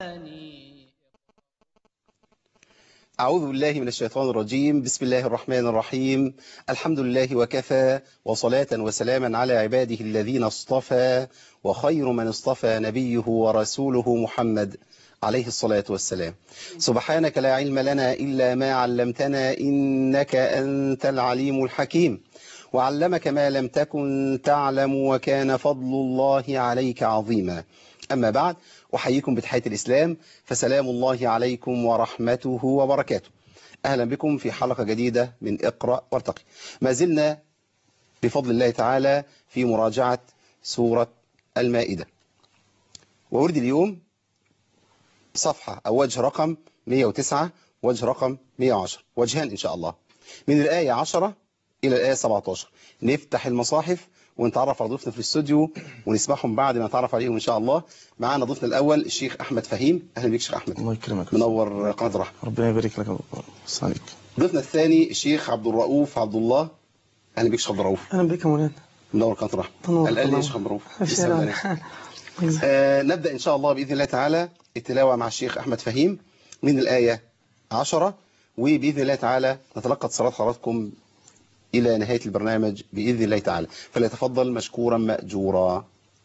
أعوذ بالله من الشيطان الرجيم بسم الله الرحمن الرحيم الحمد لله وكفى وصلاة وسلاما على عباده الذين اصطفى وخير من اصطفى نبيه ورسوله محمد عليه الصلاة والسلام سبحانك لا علم لنا إلا ما علمتنا إنك أنت العليم الحكيم وعلمك ما لم تكن تعلم وكان فضل الله عليك عظيما أما بعد أحييكم بتحية الإسلام فسلام الله عليكم ورحمته وبركاته أهلا بكم في حلقة جديدة من اقرأ وارتقي ما زلنا بفضل الله تعالى في مراجعة سورة المائدة وورد اليوم صفحة أو وجه رقم 109 وجه رقم 110 وجهان إن شاء الله من الآية 10 إلى الآية 17 نفتح المصاحف ونتعرف على ضيوفنا في الاستوديو ونسمعهم بعد ما نتعرف عليهم إن شاء الله معانا ضيفنا الأول الشيخ أحمد فهيم أهلا بك شيخ أحمد الله يكرمك منور قناة الرحمة ربنا يبارك لك بص عليك ضيفنا الثاني الشيخ عبد الرؤوف عبد الله أهلا بك شيخ عبد الرؤوف اهلا بك يا مولانا منور قناة الرحمة منور الآن الله. يا شيخ عبد الرؤوف إن شاء يسلم الله. عليك. آه نبدأ إن شاء الله بإذن الله تعالى التلاوة مع الشيخ أحمد فهيم من الآية 10 وبإذن الله تعالى نتلقى اتصالات حضراتكم إلى نهاية البرنامج بإذن الله تعالى فليتفضل مشكورا مأجورا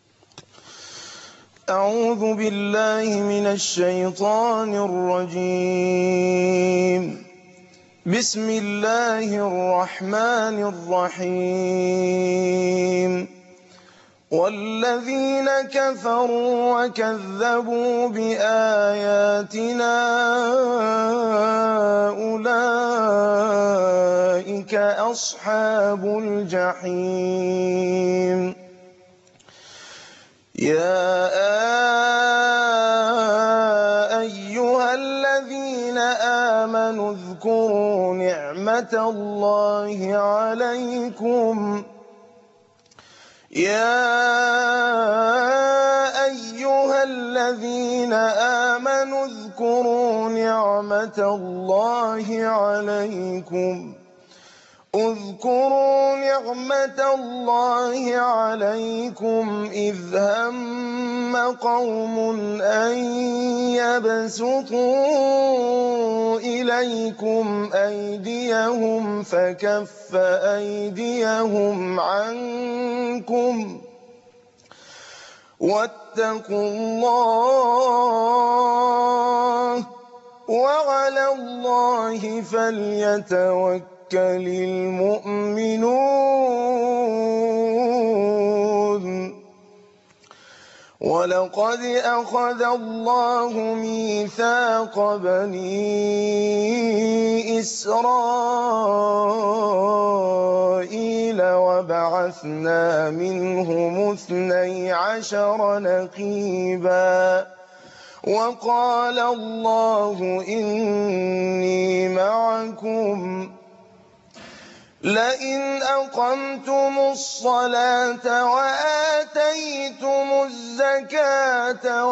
أعوذ بالله من الشيطان الرجيم بسم الله الرحمن الرحيم والذين كفروا وكذبوا بآياتنا أولئك أصحاب الجحيم يا أيها الذين آمنوا اذكروا نعمة الله عليكم يا أيها الذين آمنوا اذكروا نعمة الله عليكم اذكروا نعمة الله عليكم إذ هم قوم أن يبسطوا إليكم أيديهم فكف أيديهم عنكم واتقوا الله وعلى الله فليتوكل المؤمنون ولقد أخذ الله ميثاق بني إسرائيل وبعثنا منهم اثني عشر نقيباً وقال الله إني معكم لئن أقمتم الصلاة وآتيتم الزكاة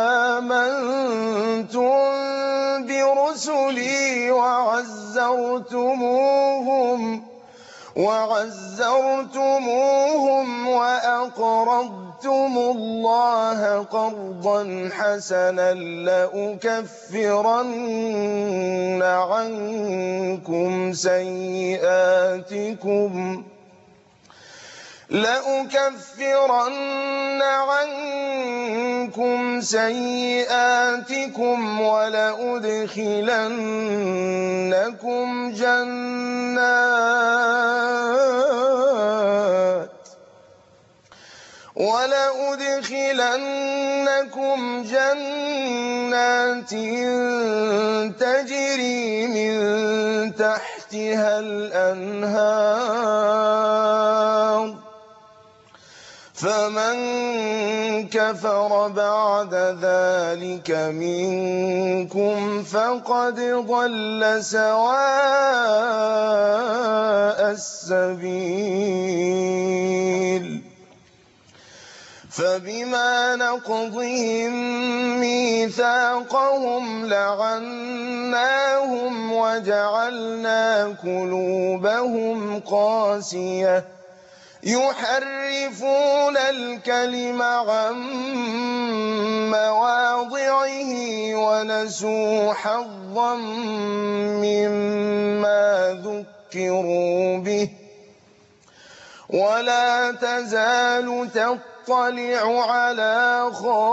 وآمنتم برسلي وعزرتموهم وعزرتموهم وأقرضتم الله قرضا حسنا لأكفرن عنكم سيئاتكم لأكفرن عنكم سيئاتكم ولأدخلنكم جنات ولأدخلنكم جنات تجري من تحتها الأنهار فمن كفر بعد ذلك منكم فقد ضل سواء السبيل فبما نقضهم ميثاقهم لعناهم وجعلنا قلوبهم قاسية يحرفون الكلم عن مواضعه ونسوا حظا مما ذكروا به ولا تزال تطلع على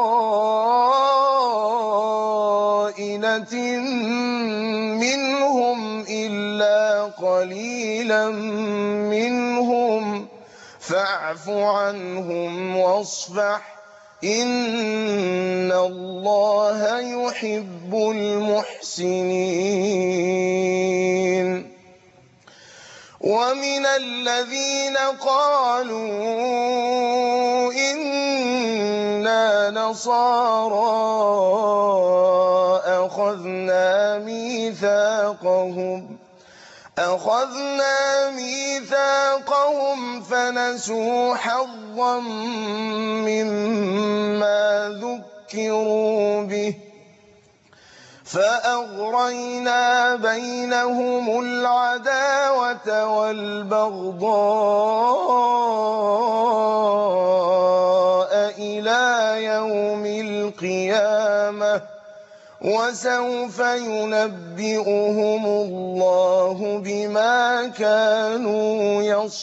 خائنة منهم إلا قليلا منهم فاعف عنهم واصفح إن الله يحب المحسنين ومن الذين قالوا إنا نصارى أخذنا ميثاقهم أخذنا ميثاقهم فنسوا حظا مما ذكروا به فأغرينا بينهم العداوة والبغضاء إلى يوم القيامة وسوف ينبئهم الله بما كانوا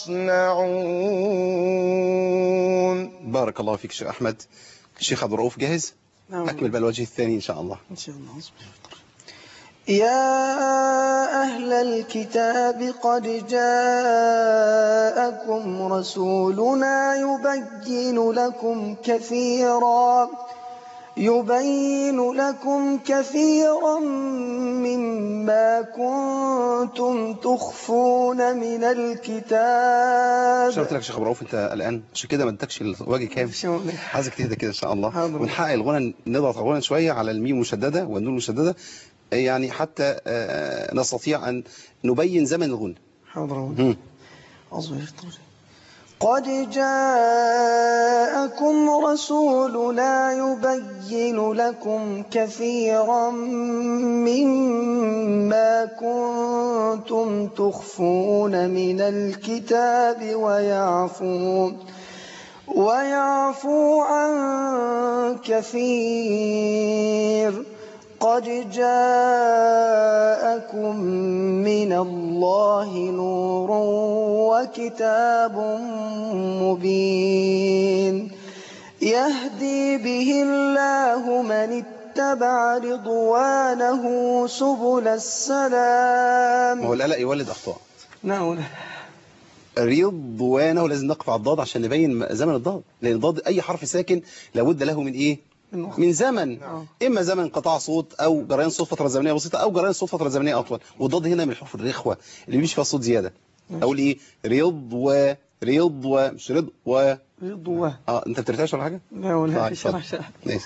يصنعون بارك الله فيك شيخ أحمد الشيخ عبد الرؤوف جاهز نعم. أكمل بقى الوجه الثاني إن شاء الله إن شاء الله أصبر. يا أهل الكتاب قد جاءكم رسولنا يبين لكم كثيرا يبين لكم كثيرا مما كنتم تخفون من الكتاب مش قلت لك يا شيخ عبد الرؤوف أنت الآن عشان كده ما ادكش الوجه كام شغل. عايزك تهدى كده إن شاء الله حاضر. ونحقق الغنى نضغط الغنى شوية على الميم المشددة والنون المشددة يعني حتى آه، نستطيع أن نبين زمن الغنى حاضر مم. أصبر قد جاءكم رسولنا يبين لكم كثيرا مما كنتم تخفون من الكتاب ويعفو ويعفو عن كثير قد جاءكم من الله نور وكتاب مبين يهدي به الله من اتبع رضوانه سبل السلام ما هو القلق يولد أخطاء نعم رضوانه لازم نقف على الضاد عشان نبين زمن الضاد لأن الضاد أي حرف ساكن لابد له من إيه من من زمن نعم. إما زمن انقطاع صوت أو جريان صوت فترة زمنية بسيطة أو جريان صوت فترة زمنية أطول والضاد هنا من الحروف الرخوة اللي بيمشي فيها صوت زيادة أقول إيه رضوى رضوى مش رضوى رضوة اه انت بترتاش ولا حاجه لا ولا طيب، شرح اتفضل. شرح ماشي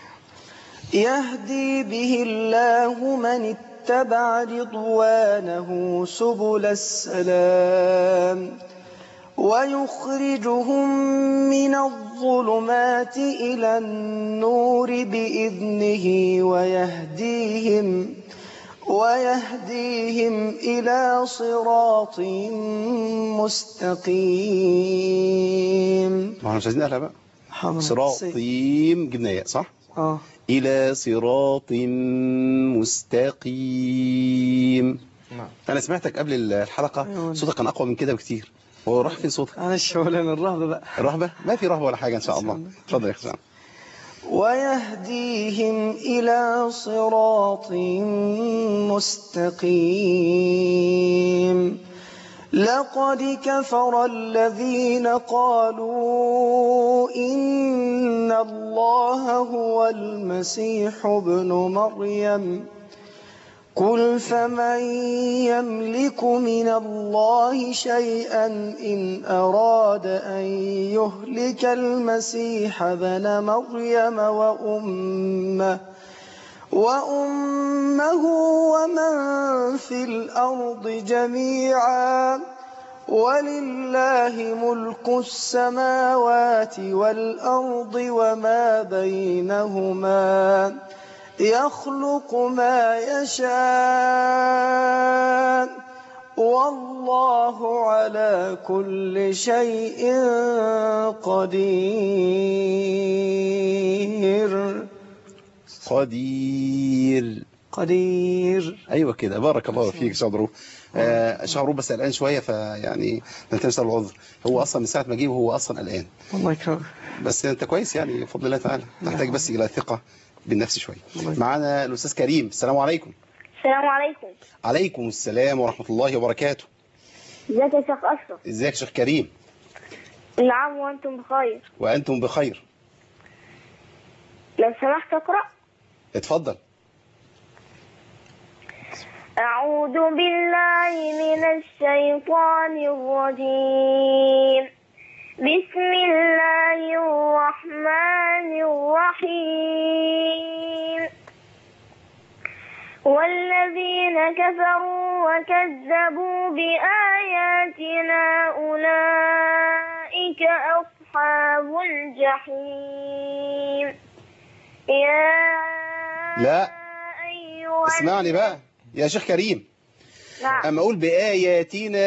يهدي به الله من اتبع رضوانه سبل السلام ويخرجهم من الظلمات إلى النور بإذنه ويهديهم ويهديهم إلى صراط مستقيم ما احنا مش عايزين اهلا بقى حاضر. صراطيم جبنا ياء صح اه الى صراط مستقيم نعم انا سمعتك قبل الحلقه أيوة. صوتك كان اقوى من كده بكتير هو راح فين صوتك أنا الشغلانة الرهبة بقى الرهبه ما في رهبه ولا حاجه ان شاء الله الله. اتفضل يا اخي سلام. ويهديهم إلى صراط مستقيم لقد كفر الذين قالوا إن الله هو المسيح ابن مريم قل فمن يملك من الله شيئا إن أراد أن يهلك المسيح بن مريم وأمه وأمه ومن في الأرض جميعا ولله ملك السماوات والأرض وما بينهما يخلق ما يشاء والله على كل شيء قدير قدير قدير ايوه كده بارك الله فيك شهر آه شهر بس قلقان شويه فيعني نلتمس له العذر هو اصلا من ساعه ما جه وهو اصلا قلقان الله يكرمك بس انت كويس يعني بفضل الله تعالى تحتاج بس الى ثقه بالنفس شويه معانا الاستاذ كريم السلام عليكم السلام عليكم عليكم السلام ورحمه الله وبركاته ازيك يا شيخ أشرف ازيك يا شيخ كريم كل عام وأنتم بخير وانتم بخير لو سمحت أقرأ اتفضل أعوذ بالله من الشيطان الرجيم بسم الله الرحمن الرحيم والذين كفروا وكذبوا بآياتنا أولئك أصحاب الجحيم يا لا. أيها اسمعني بقى يا شيخ كريم نعم اما اقول باياتنا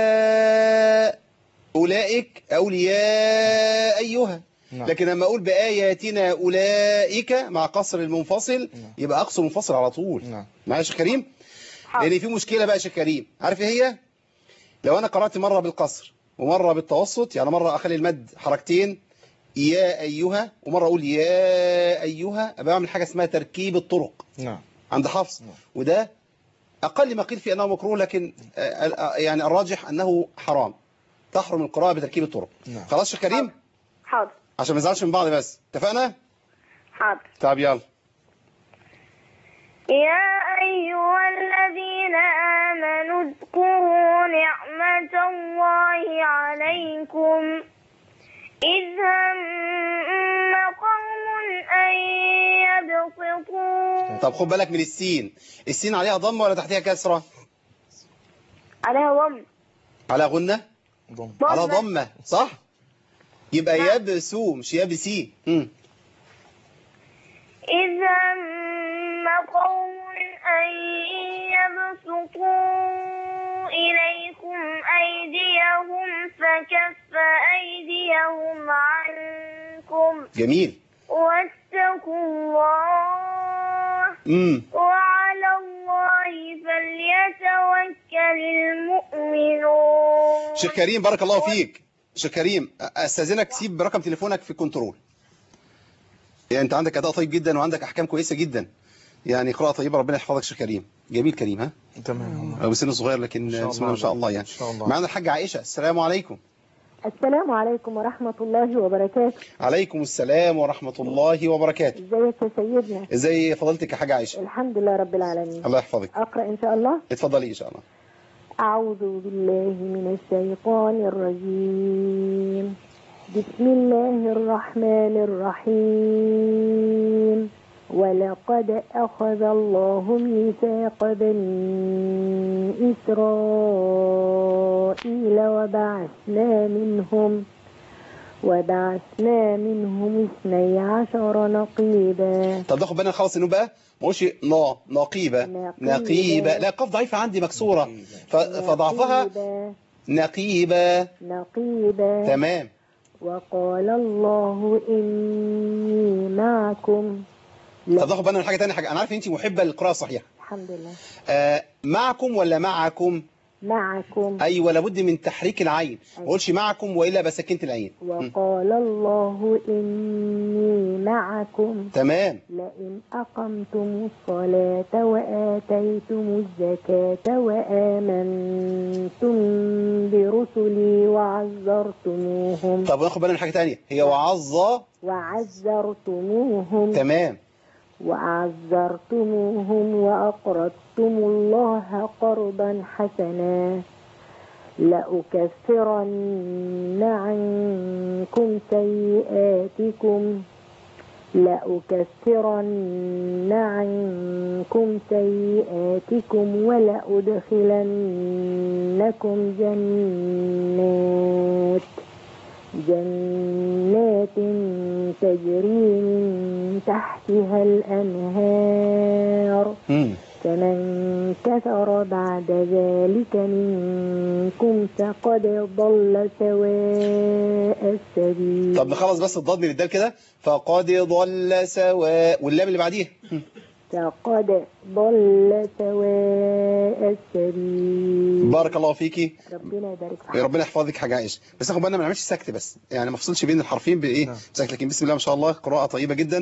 اولئك اولياء ايها نعم. لكن اما اقول باياتنا اولئك مع قصر المنفصل يبقى اقصر منفصل على طول نعم. معايا يا شيخ كريم حاضر. لان في مشكله بقى يا شيخ كريم عارف ايه هي لو انا قرات مره بالقصر ومره بالتوسط يعني مره اخلي المد حركتين يا ايها ومره اقول يا ايها ابقى بعمل حاجه اسمها تركيب الطرق نعم عند حفص وده أقل ما قيل فيه أنه مكروه لكن آه، آه، يعني الراجح أنه حرام تحرم القراءة بتركيب الطرق نعم. خلاص يا كريم حاضر عشان ما نزعلش من بعض بس اتفقنا حاضر طب يلا يا أيها الذين آمنوا اذكروا نعمة الله عليكم إذ هم قوم أن يبسطوا طب خد بالك من السين السين عليها ضمة ولا تحتها كسرة عليها ضم على غنة ضم على ضمة. ضمة صح يبقى نعم. يبسو مش يبسي مم. إذ هم قوم أن يبسطوا إليكم أيديهم فكف أيديهم عنكم جميل واتقوا الله امم وعلى الله فليتوكل المؤمنون شيخ كريم بارك الله فيك شيخ كريم استاذنك سيب رقم تليفونك في كنترول يعني انت عندك اداء طيب جدا وعندك احكام كويسه جدا يعني قراءه طيبه ربنا يحفظك شيخ كريم جميل كريم ها تمام هو سنه صغير لكن شاء بسم الله الله ما شاء الله يعني إن شاء الله. معانا الحاجه عائشه السلام عليكم السلام عليكم ورحمة الله وبركاته عليكم السلام ورحمه الله وبركاته ازيك يا سيدنا ازي فضلتك يا حاجه عائشه الحمد لله رب العالمين الله يحفظك أقرأ إن شاء الله اتفضلي ان شاء الله أعوذ بالله من الشيطان الرجيم بسم الله الرحمن الرحيم ولقد أخذ الله ميثاق بني إسرائيل وبعثنا منهم وبعثنا منهم اثني عشر نقيبا طب ناخد بالنا نخلص النوم بقى ما هوش نا نقيبه نقيبة. نقيبه لا قاف ضعيفه عندي مكسوره ف- فضعفها نقيبا نقيبه نقيبا تمام وقال الله إني معكم لا طب ناخد بالنا من حاجه ثانيه حاجه انا عارف ان انت محبه للقراءه الصحيحه الحمد لله آه معكم ولا معكم معكم ايوه لابد من تحريك العين ما اقولش معكم والا بسكنت العين م. وقال الله إني معكم تمام لئن أقمتم الصلاة وآتيتم الزكاة وآمنتم برسلي وعزرتموهم طب ناخد بالنا من حاجه ثانيه هي وعظه وعزرتموهم تمام وعزرتموهم وأقرضتم الله قرضا حسنا لأكفرن عنكم سيئاتكم لأكفرن عنكم سيئاتكم ولأدخلنكم جنات جنات تجري من تحتها الأنهار مم. فمن كفر عشر بعد ذلك منكم فقد ضل سواء السبيل طب نخلص بس الضاد من الدال كده فقد ضل سواء واللام اللي بعديها فقد ضل سواء السبيل بارك الله فيكي ربنا يبارك فيك يا ربنا يحفظك حاجه عائشه بس اخد بالنا ما نعملش سكت بس يعني ما افصلش بين الحرفين بايه نعم. سكت لكن بسم الله ما شاء الله قراءه طيبه جدا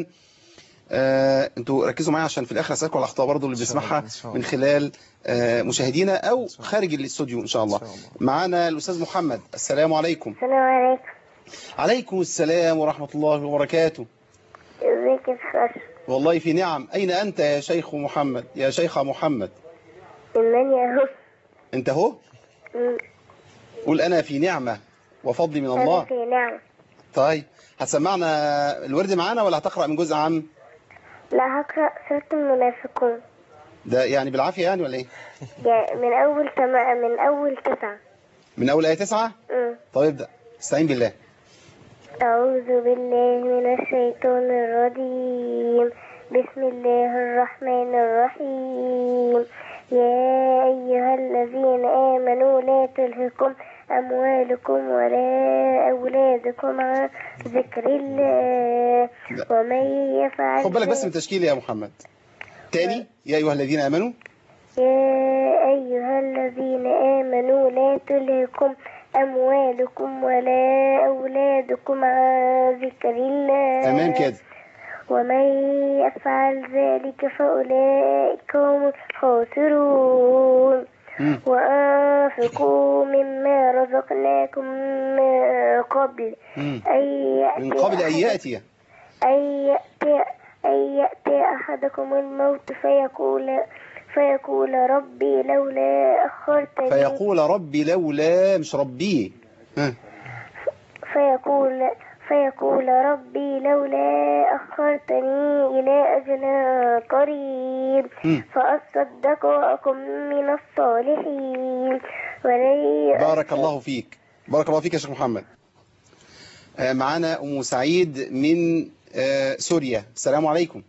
آه انتوا ركزوا معايا عشان في الاخر اسالكم على الاخطاء برضو اللي إن شاء بيسمعها الله، إن شاء من الله. خلال آه مشاهدينا او شاء الله. خارج الاستوديو ان شاء الله إن شاء الله. معانا الاستاذ محمد السلام عليكم السلام عليكم عليكم السلام ورحمه الله وبركاته ازيك يا شيخ والله في نعم اين انت يا شيخ محمد يا شيخ محمد إنني أهو انت هو م، قول انا في نعمه وفضل من أنا الله في نعم طيب هتسمعنا الورد معانا ولا هتقرا من جزء عام لا هقرأ سورة المنافقون ده يعني بالعافيه يعني ولا ايه يعني من أول تما من أول تسعة من اول ايه تسعة م. طيب ابدا استعين بالله أعوذ بالله من الشيطان الرجيم بسم الله الرحمن الرحيم يا أيها الذين آمنوا لا تلهكم أموالكم ولا أولادكم عن ذكر الله لا. ومن يفعل خد بالك بس من ذلك- التشكيل يا محمد تاني يا ايها الذين امنوا يا أيها الذين آمنوا لا تلهكم أموالكم ولا أولادكم عن ذكر الله تمام كده ومن يفعل ذلك فأولئك هم الخاسرون مم. وأنفقوا مما رزقناكم من قبل مم. أن من يأتي قبل ان أحد- ياتي أن يأتي, أن يأتي أحدكم الموت فيقول فيقول ربي لولا أخرتني فيقول ربي لولا مش ربي ها. فيقول فيقول ربي لولا أخرتني إلى أجل قريب مم. فأصدق وأكن من الصالحين ولن بارك الله فيك بارك الله فيك يا شيخ محمد آه، معانا ام سعيد من آه، سوريا السلام عليكم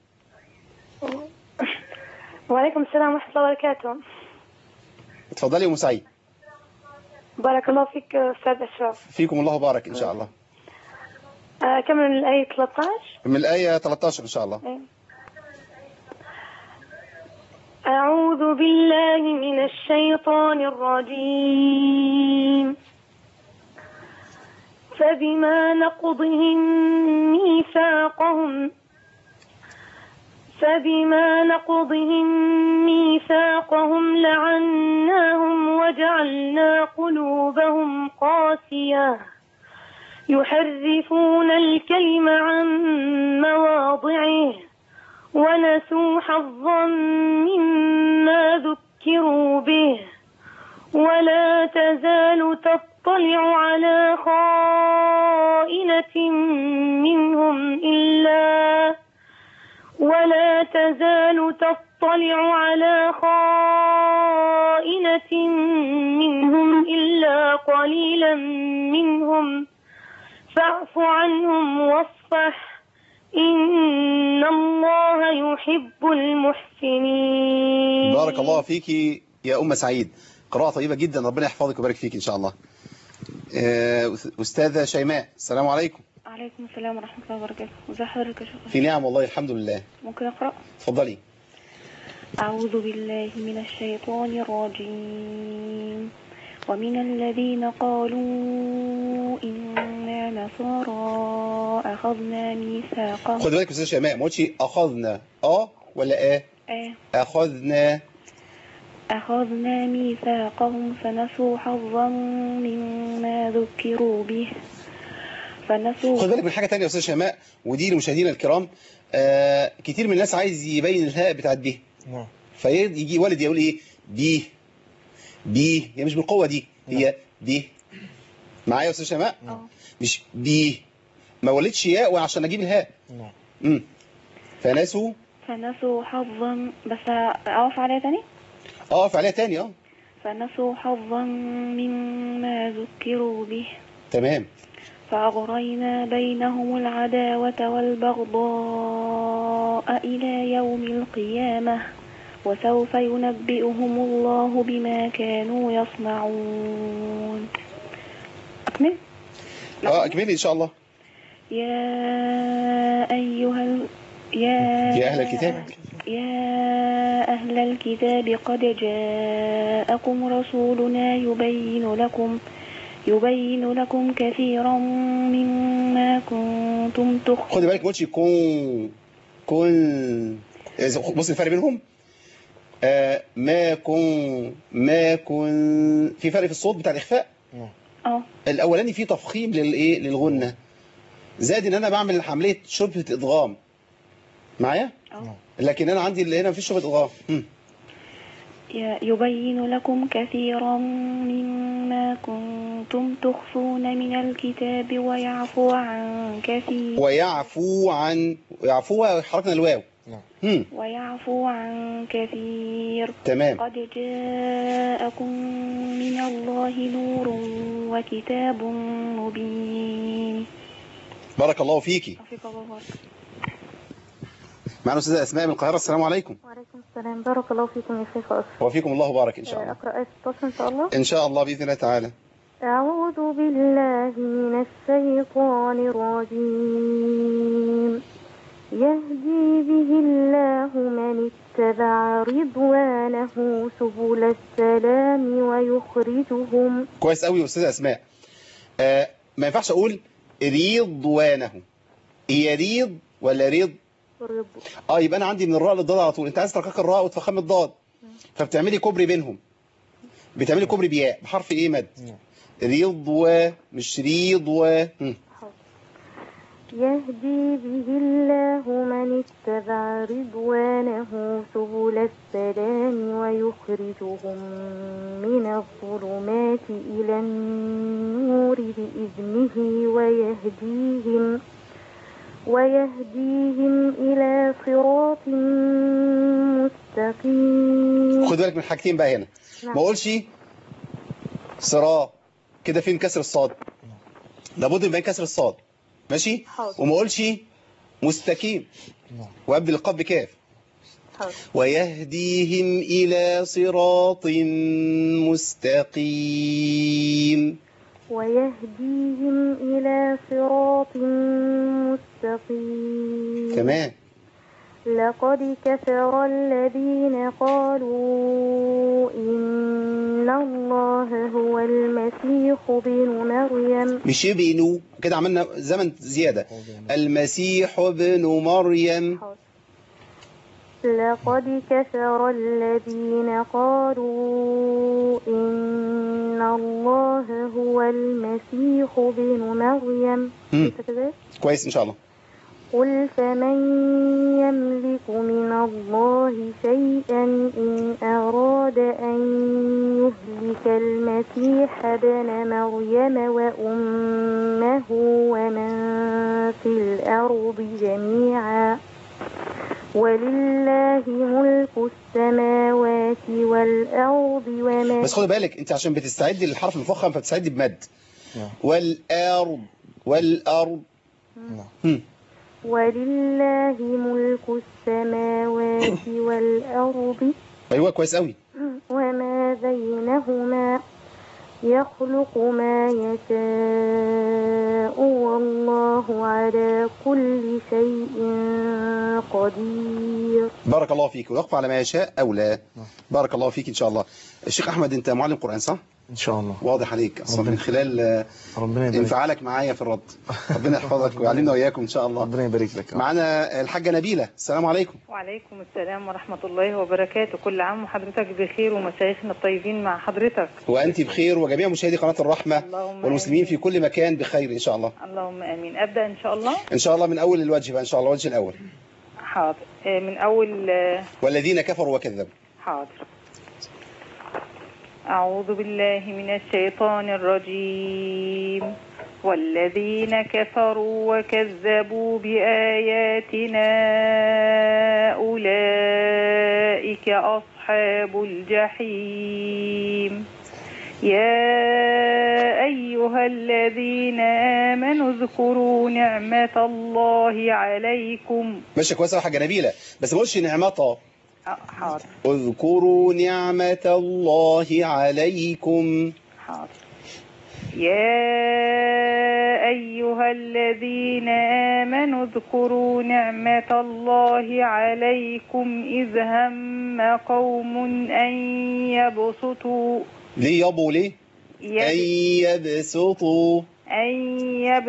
وعليكم السلام ورحمة الله وبركاته اتفضلي يا ام سعيد بارك الله فيك أستاذ أشرف فيكم الله بارك ان شاء الله آه كم من الآية 13 من الايه 13 ان شاء الله إيه. أعوذ بالله من الشيطان الرجيم فبما نقضهم ميثاقهم فبما نقضهم ميثاقهم لعناهم وجعلنا قلوبهم قاسية يحرفون الكلم عن مواضعه ونسوا حظا مما ذكروا به ولا تزال تطلع على خائنة منهم إلا ولا تزال تطلع على خائنة منهم إلا قليلا منهم فاعف عنهم واصفح إن الله يحب المحسنين بارك الله فيك يا ام سعيد قراءه طيبه جدا ربنا يحفظك ويبارك فيك ان شاء الله آه، استاذه شيماء السلام عليكم عليكم السلام ورحمة الله وبركاته ازي حضرتك يا شيخ في نعم والله الحمد لله ممكن أقرأ اتفضلي أعوذ بالله من الشيطان الرجيم ومن الذين قالوا إنا نصارى أخذنا ميثاقهم خد بالك يا استاذه شيماء ما قلتش اخذنا اه ولا اه آه، اخذنا أخذنا ميثاقهم فنسوا حظا مما ذكروا به فنسوا خد بالك من حاجه ثانيه يا استاذه شيماء ودي لمشاهدينا الكرام آه كتير من الناس عايز يبين الهاء بتاعت به نعم فيجي والد يقول ايه بيه بيه هي مش بالقوه دي هي بيه معايا يا استاذ شيماء آه. مش بيه ما ولدش ياء عشان اجيب الهاء نعم امم فناسوا فنسوا حظا بس أقف عليها تاني اقف عليها تاني اه فنسوا حظا مما ذكروا به تمام فأغرينا بينهم العداوة والبغضاء إلى يوم القيامة وسوف ينبئهم الله بما كانوا يصنعون أكمل اه اكملي ان شاء الله يا أيها ال... يا يا اهل الكتاب يا أهل الكتاب قد جاءكم رسولنا يبين لكم يبين لكم كثيرا مما كنتم تخفون خدي بالك ما تقولش كون كون بص الفرق بينهم آه ما كن ما كن في فرق في الصوت بتاع الاخفاء اه الاولاني فيه تفخيم للايه للغنه زائد ان انا بعمل عمليه شبهه ادغام معايا اه لكن انا عندي اللي هنا مفيش شبهه ادغام مم. ي- يبين لكم كثيرا مما كنتم تخفون من الكتاب ويعفو عن كثير ويعفو عن يعفو حركنا الواو نعم. مم. ويعفو عن كثير تمام قد جاءكم من الله نور وكتاب مبين بارك الله فيكي وفيك الله بارك. معنا استاذه اسماء من القاهره السلام عليكم وعليكم السلام بارك الله فيكم يا شيخ أسر وفيكم الله بارك ان شاء الله أقرأ آية 16 إن شاء الله ان شاء الله باذن الله تعالى أعوذ بالله من الشيطان الرجيم يهدي به الله من اتبع رضوانه سبل السلام ويخرجهم كويس قوي يا استاذه اسماء آه ما ينفعش اقول رضوانه هي ريض ولا ريض رض اه يبقى انا عندي من الراء للضاد على طول انت عايز ترقق الراء وتفخم الضاد فبتعملي كوبري بينهم بتعملي كوبري بياء بحرف ايه مد رضوى مش ريضوى مم. يهدي به الله من اتبع رضوانه سبل السلام ويخرجهم من الظلمات إلى النور بإذنه ويهديهم ويهديهم إلى صراط مستقيم خد بالك من حاجتين بقى هنا نعم. ما اقولش صراط كده فين كسر الصاد لابد من بين كسر الصاد ماشي حاضر. وما اقولش مستقيم وابدل القاف بكاف حاضر. ويهديهم إلى صراط مستقيم ويهديهم إلى صراط مستقيم تمام لقد كفر الذين قالوا إن الله هو المسيح ابن مريم مش بينو كده عملنا زمن زيادة المسيح ابن مريم لقد كفر الذين قالوا إن الله هو المسيح ابن مريم مم. أنت كده؟ كويس إن شاء الله قل فمن يملك من الله شيئا إن أراد أن يهلك المسيح ابن مريم وأمه ومن في الأرض جميعا ولله ملك السماوات والأرض وما بس خد بالك أنت عشان بتستعدي للحرف المفخم فبتستعدي بمد نعم. والأرض والأرض نعم. مم. ولله ملك السماوات والأرض أيوة كويس قوي وما بينهما يخلق ما يشاء والله على كل شيء قدير بارك الله فيك ويقف على ما يشاء أو لا بارك الله فيك إن شاء الله الشيخ أحمد أنت معلم قرآن صح؟ ان شاء الله واضح عليك أصلا ربنا من خلال آه، ربنا يبارك انفعالك معايا في الرد ربنا يحفظك ويعلمنا وإياكم إن شاء الله ربنا يبارك لك معانا الحاجة نبيلة السلام عليكم وعليكم السلام ورحمة الله وبركاته كل عام وحضرتك بخير ومشايخنا الطيبين مع حضرتك وأنت بخير وجميع مشاهدي قناة الرحمة اللهم والمسلمين في كل مكان بخير إن شاء الله اللهم آمين أبدأ إن شاء الله إن شاء الله من أول الوجه بقى إن شاء الله الوجه الأول حاضر آه، من أول آه، والذين كفروا وكذبوا حاضر أعوذ بالله من الشيطان الرجيم والذين كفروا وكذبوا بآياتنا أولئك أصحاب الجحيم يا أيها الذين آمنوا اذكروا نعمة الله عليكم ماشي كويس أوي حاجة نبيلة بس ما قولش نعمة آه، حاضر اذكروا نعمة الله عليكم حاضر يا أيها الذين آمنوا اذكروا نعمة الله عليكم إذ هم قوم أن يبسطوا ليه يابو ليه أن يب- يبسطوا أن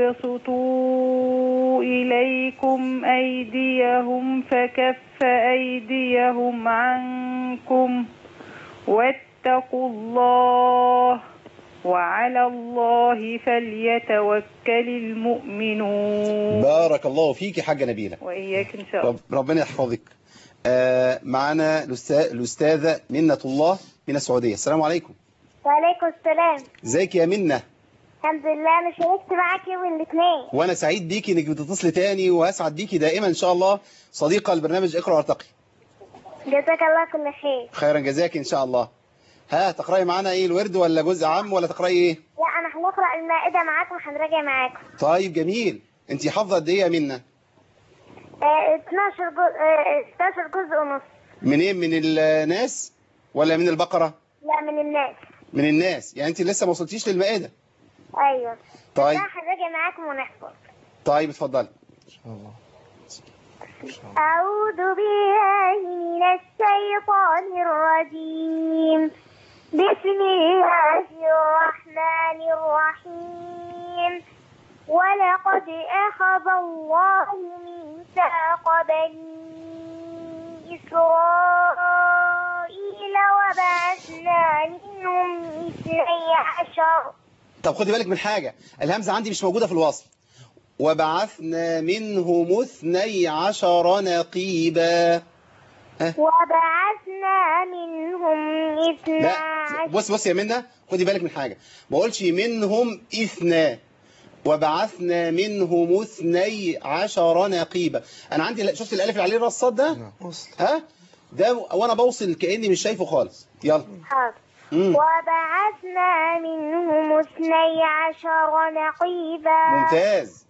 يبسطوا إليكم أيديهم فكف أيديهم عنكم واتقوا الله وعلى الله فليتوكل المؤمنون بارك الله فيك يا حاجة نبيلة وإياك إن شاء الله رب ربنا يحفظك آه معنا الأستاذ- الأستاذة منة الله من السعودية السلام عليكم وعليكم السلام ازيك يا منة الحمد لله انا شاركت معاك يوم الاثنين وانا سعيد بيكي انك بتتصلي تاني واسعد بيكي دائما ان شاء الله صديقة البرنامج اقرأ وارتقي جزاك الله كل خير خيرا جزاك ان شاء الله ها تقرأي معانا ايه الورد ولا جزء عام ولا تقرأي ايه لا انا هنقرا المائده معاكم وهنراجع معاكم طيب جميل انت حافظة قد ايه يا منة آه 12 جزء آه 16 جزء ونص منين من الناس ولا من البقرة لا من الناس من الناس يعني انت لسه ما وصلتيش للمائدة ايوه طيب لا هنراجع معاكم ونحفظ طيب اتفضلي أعوذ بالله من الشيطان الرجيم بسم الله الرحمن الرحيم ولقد أخذ الله ميثاق بني إسرائيل وبعثنا منهم اثني عشر طب خدي بالك من حاجة الهمزة عندي مش موجودة في الوصل وبعثنا منهم اثني عشر نقيبا وبعثنا منهم اثنا لا عشر بص بص يا منى خدي بالك من حاجة ما اقولش منهم اثنا وبعثنا منهم اثني عشر نقيبا انا عندي شفت الالف اللي عليه راس الصاد ده ها ده وانا بوصل كاني مش شايفه خالص يلا حاضر مم. وبعثنا منهم اثني عشر نقيبا ممتاز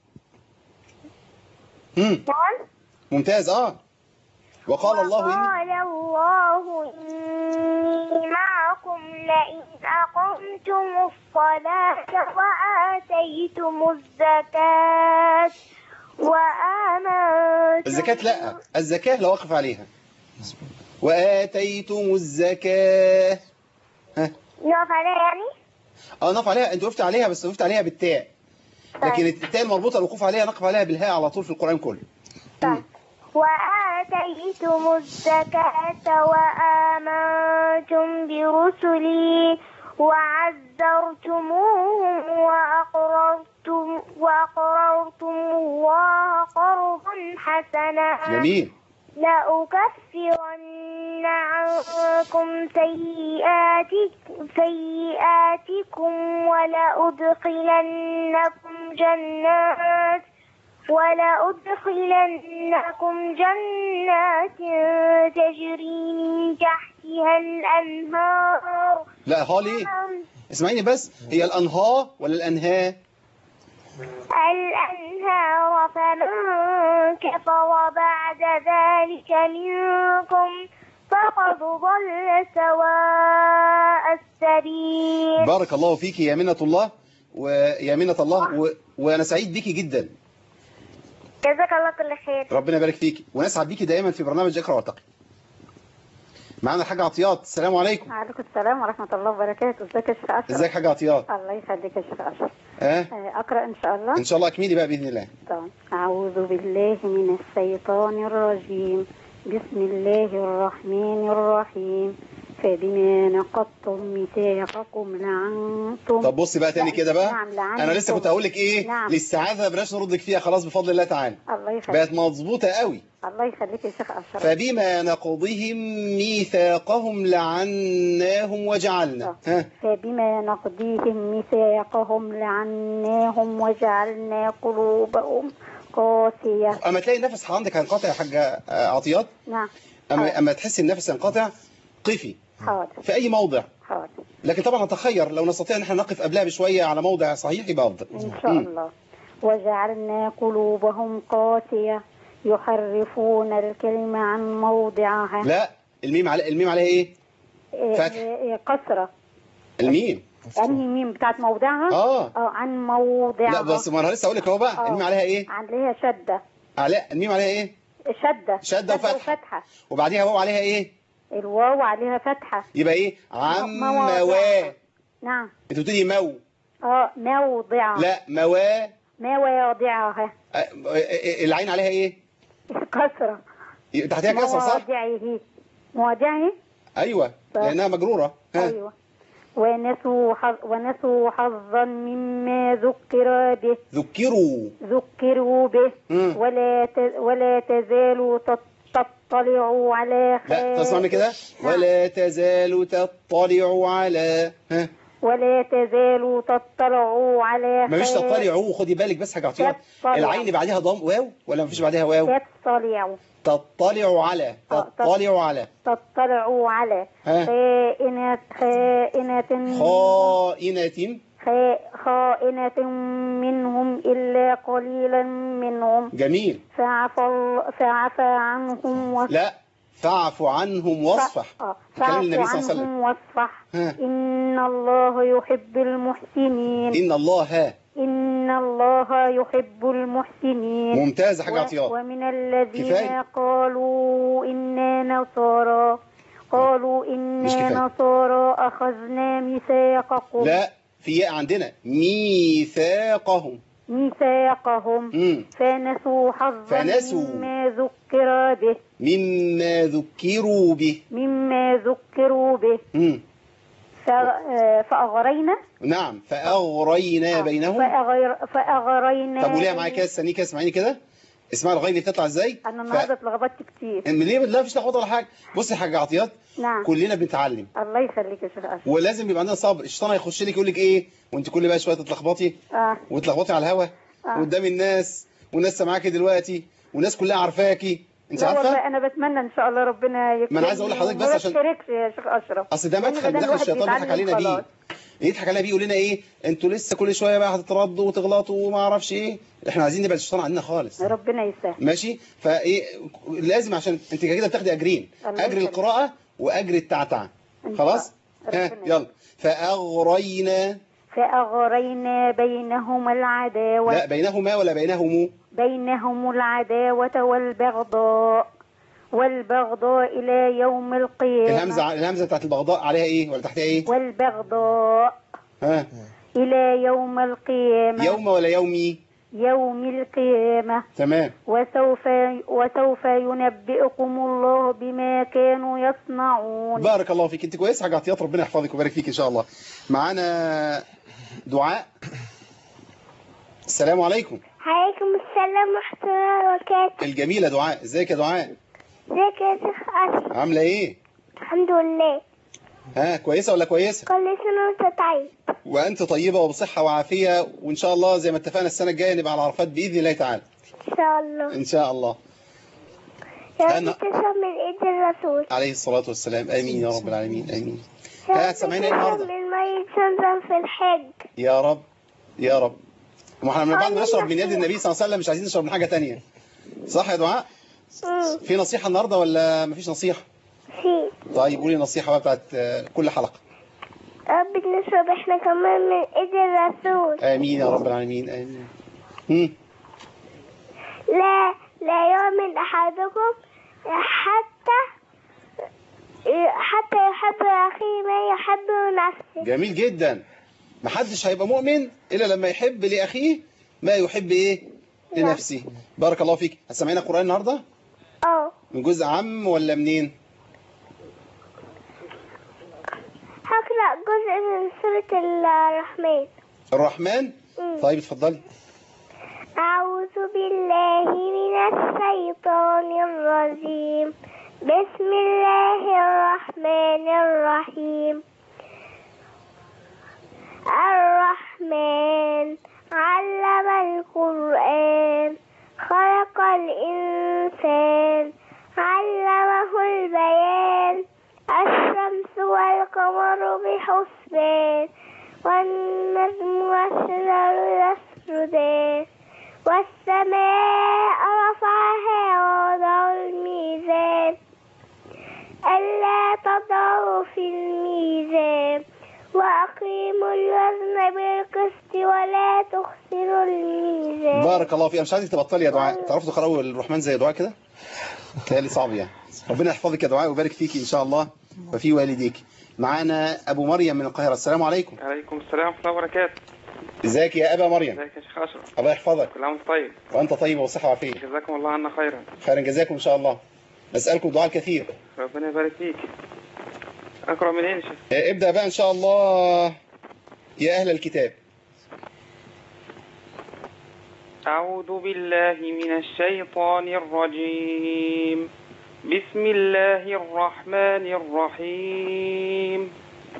مم. نعم ممتاز اه وقال الله إن وقال الله إني معكم لئن أقمتم الصلاة وآتيتم الزكاة وآمنتم الزكاة لا الزكاة لا واقف عليها وآتيتم الزكاة ها نقف عليها يعني اه نقف عليها انت وقفت عليها بس وقفت عليها بالتاء لكن التاء المربوطة الوقوف عليها نقف عليها بالهاء على طول في القرآن كله طيب وآتيتم الزكاة وآمنتم برسلي وعزرتموهم وأقررتم وأقررتم الله قرضا حسنا جميل لأكفرن عنكم سيئاتكم, سيئاتكم ولأدخلنكم جنات ولأدخلنكم جنات تجري من تحتها الأنهار لا ها ليه اسمعيني بس هي الأنهار ولا الأنهاء الأنهار فمن كفر بعد ذلك منكم فقد ضل سواء السبيل بارك الله فيك يا منة الله ويا منة الله و... وأنا سعيد بيكي جدا جزاك الله كل خير ربنا يبارك فيك ونسعد بيكي دائما في برنامج اقرأ وارتقي معانا الحاجة عطيات السلام عليكم وعليكم السلام ورحمة الله وبركاته ازيك يا شيخ أشرف ازيك حاجة عطيات الله يخليك يا شيخ أشرف ها آه، أقرأ إن شاء الله ان شاء الله اكملي بقى باذن الله طبعا. أعوذ بالله من الشيطان الرجيم بسم الله الرحمن الرحيم فبما نقضتم ميثاقكم لعنتم طب بصي بقى تاني كده بقى نعم لعنتم انا لسه كنت هقول لك ايه نعم. للسعاده بلاش نردك فيها خلاص بفضل الله تعالى الله يخليك بقت مظبوطه قوي الله يخليك يا شيخ أشرف فبما نقضهم ميثاقهم لعناهم وجعلنا ها فبما نقضيهم ميثاقهم لعناهم وجعلنا قلوبهم قاسية اما تلاقي النفس عندك هينقطع يا حاجه آه، عطيات نعم اما اما تحسي النفس ينقطع قفي حاضر في اي موضع حاضر لكن طبعا نتخير لو نستطيع ان احنا نقف قبلها بشويه على موضع صحيح يبقى افضل إن شاء مم. الله وجعلنا قلوبهم قاسية يحرفون الكلمة عن موضعها لا الميم على الميم عليها ايه إيه، فتح. إيه، كسرة الميم انهي ميم بتاعت موضعها اه اه عن موضعها لا بس ما انا لسه اقول لك اهو بقى آه. الميم عليها ايه عليها شدة عليها الميم عليها ايه شدة شدة وفتحة. وفتحة وبعديها واو عليها ايه الواو عليها فتحة يبقى ايه عم مواضعها. موا نعم انت بتقولي مو اه موضعها لا موا مواضعها آه، آه، العين عليها ايه كسرة يبقى تحتها كسره صح مواضعه مواضعه ايوه صح. لانها مجروره ها ايوه ونسوا حظ ونسوا حظا مما ذكر به ذكروا ذكروا به مم. ولا ت... ولا تزالوا تط- تطلعوا على لا خائن- تسمعني كده نعم. ولا تزال تطلع على ها ولا تزالوا تطلعوا على ما مش خائن- تطلعوا خدي بالك بس حاجه عطيه تطلع. العين بعدها ضم واو ولا مفيش بعدها واو تطلعوا تطلع على آه، تط- تطلع على تطلعوا على ها. خائنة خائنة خائنة خا- خائنة منهم إلا قليلا منهم جميل فعفى ال- فعفى عنهم وصفح لا فاعف عنهم واصفح آه، كلام فاعف النبي صلى الله عليه وسلم عنهم واصفح ها. إن الله يحب المحسنين إن الله إن الله يحب المحسنين ممتازة حاجة و- عطيات ومن الذين كفاية. قالوا إنا نصارى قالوا مش إنا كفاية. نصارى أخذنا ميثاقكم لا في ياء عندنا ميثاقهم ميثاقهم مم. فنسوا حظا فنسوا. مما ذكر به مما ذكروا به مما ذكروا به مم. ف- آه، فأغرينا نعم فأغرينا بينهم فأغير فأغرينا طب وليه معايا كده استني كده اسمعيني كده اسمعي الغين اللي بتطلع ازاي أنا النهارده اتلخبطت كتير من ليه لا مفيش لخبطه ولا حاجه بصي يا حاجه عطيات نعم كلنا بنتعلم الله يخليك يا شيخ أشرف ولازم يبقى عندنا صبر الشيطان هيخش لك يقول لك ايه وانت كل بقى شويه تتلخبطي اه وتلخبطي على الهوا آه. قدام الناس والناس سامعاكي دلوقتي والناس كلها عارفاكي انت لا عارفه والله انا بتمنى ان شاء الله ربنا يكرمني ما أنا عايز أقول لحضرتك بس وما عشان- تشاركش يا شيخ اشرف اصل ده لأن مدخل بدل مدخل الواحد الشيطان بيضحك بيتعلم علينا بيه خلاص. يضحك علينا بيه يقول لنا ايه انتوا لسه كل شويه بقى هتتردوا وتغلطوا وما اعرفش ايه احنا عايزين نبعد الشيطان عننا خالص ربنا يسهل ماشي فايه لازم عشان انت كده بتاخدي اجرين الله اجر يخليك. القراءه واجر التعتع إن خلاص شاء ها ربنا يلا فاغرينا فأغرينا بينهما العداوة لا بينهما ولا بينهم بينهم العداوة والبغضاء والبغضاء إلى يوم القيامة الهمزه الهمزه بتاعت البغضاء عليها ايه ولا تحتها ايه والبغضاء ها إلى يوم القيامة يوم ولا يومي يوم القيامة تمام وسوف وسوف ينبئكم الله بما كانوا يصنعون بارك الله فيك انت كويس حاجه عطيات ربنا يحفظك ويبارك فيك ان شاء الله معانا دعاء السلام عليكم عليكم السلام ورحمة الله وبركاته الجميله دعاء ازيك يا دعاء ازيك يا شيخ أشرف عامله ايه الحمد لله ها كويسه ولا كويسه كل سنة وانت طيب وانت طيبه وبصحه وعافيه وان شاء الله زي ما اتفقنا السنه الجايه نبقى على عرفات باذن الله تعالى إن شاء الله ان شاء الله يا أنا- رب تشرب من إيد الرسول عليه الصلاه والسلام امين يا رب العالمين امين يا ها رب سامعين ايه تشرب النهارده من مية زمزم في الحج يا رب يا رب ما احنا بعد ما آمين نشرب من يد نصيحة. النبي صلى الله عليه وسلم مش عايزين نشرب من حاجه تانية صح يا دعاء مم. في نصيحه النهارده ولا مفيش نصيحه في طيب قولي نصيحه بقى بتاعت آه، كل حلقه رب نشرب احنا كمان من ايد الرسول امين يا رب العالمين امين هم. لا لا يؤمن احدكم حتى حتى يحب اخيه ما يحب نفسه جميل جدا محدش هيبقى مؤمن الا لما يحب لاخيه ما يحب ايه لنفسه بارك الله فيك هتسمعينا قران النهارده اه من جزء عام ولا منين هقرأ جزء من سورة الرحمن الرحمن مم. طيب اتفضلي أعوذ بالله من الشيطان الرجيم بسم الله الرحمن الرحيم الرحمن علم القرآن خلق الإنسان علمه البيان الشمس والقمر بحسبان والنجم والشجر يسجدان والسماء رفعها ووضع الميزان ألا الوزن بالقسط ولا تخسروا الميزان بارك الله فيك مش عايزك تبطلي يا دعاء تعرفوا تقراوا الرحمن زي دعاء كده تهيألي صعب يعني ربنا يحفظك يا دعاء ويبارك فيكي ان شاء الله وفي والديك معانا ابو مريم من القاهره السلام عليكم عليكم السلام ورحمة الله وبركاته ازيك يا ابا مريم ازيك يا شيخ أشرف الله يحفظك كل عام وانت طيب وانت طيب وصحه وعافيه جزاكم الله عنا خيرا خيرا جزاكم ان شاء الله نسالكم دعاء الكثير ربنا يبارك فيك أقرأ منين يا شيخ آه، ابدا بقى ان شاء الله يا اهل الكتاب أعوذ بالله من الشيطان الرجيم بسم الله الرحمن الرحيم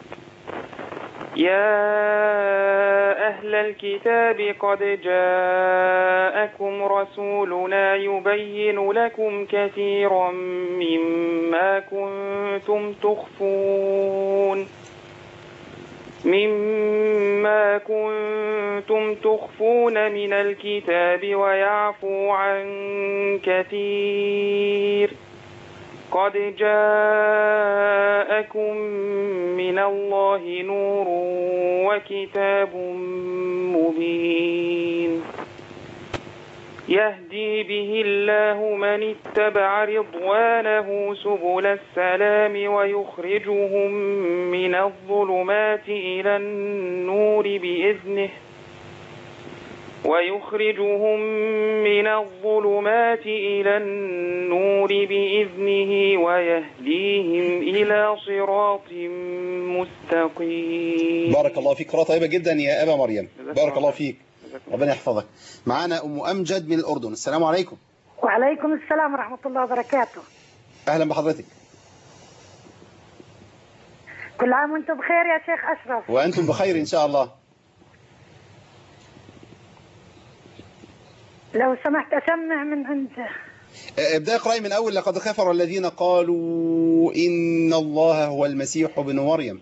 يا أهل الكتاب قد جاءكم رسولنا يبين لكم كثيرا مما كنتم تخفون مما كنتم تخفون من الكتاب ويعفو عن كثير قد جاءكم من الله نور وكتاب مبين يهدي به الله من اتبع رضوانه سبل السلام ويخرجهم من الظلمات إلى النور بإذنه ويخرجهم من الظلمات إلى النور بإذنه ويهديهم إلى صراط مستقيم بارك الله فيك قراءه طيبه جدا يا ابا مريم جزاك بارك الله الله خير. فيك ربنا يحفظك معانا ام امجد من الاردن السلام عليكم وعليكم السلام ورحمة الله وبركاته اهلا بحضرتك كل عام وانتم بخير يا شيخ أشرف وانتم بخير ان شاء الله لو سمحت أسمع من عند آه، ابدا اقراي من اول لقد كفر الذين قالوا ان الله هو المسيح ابن مريم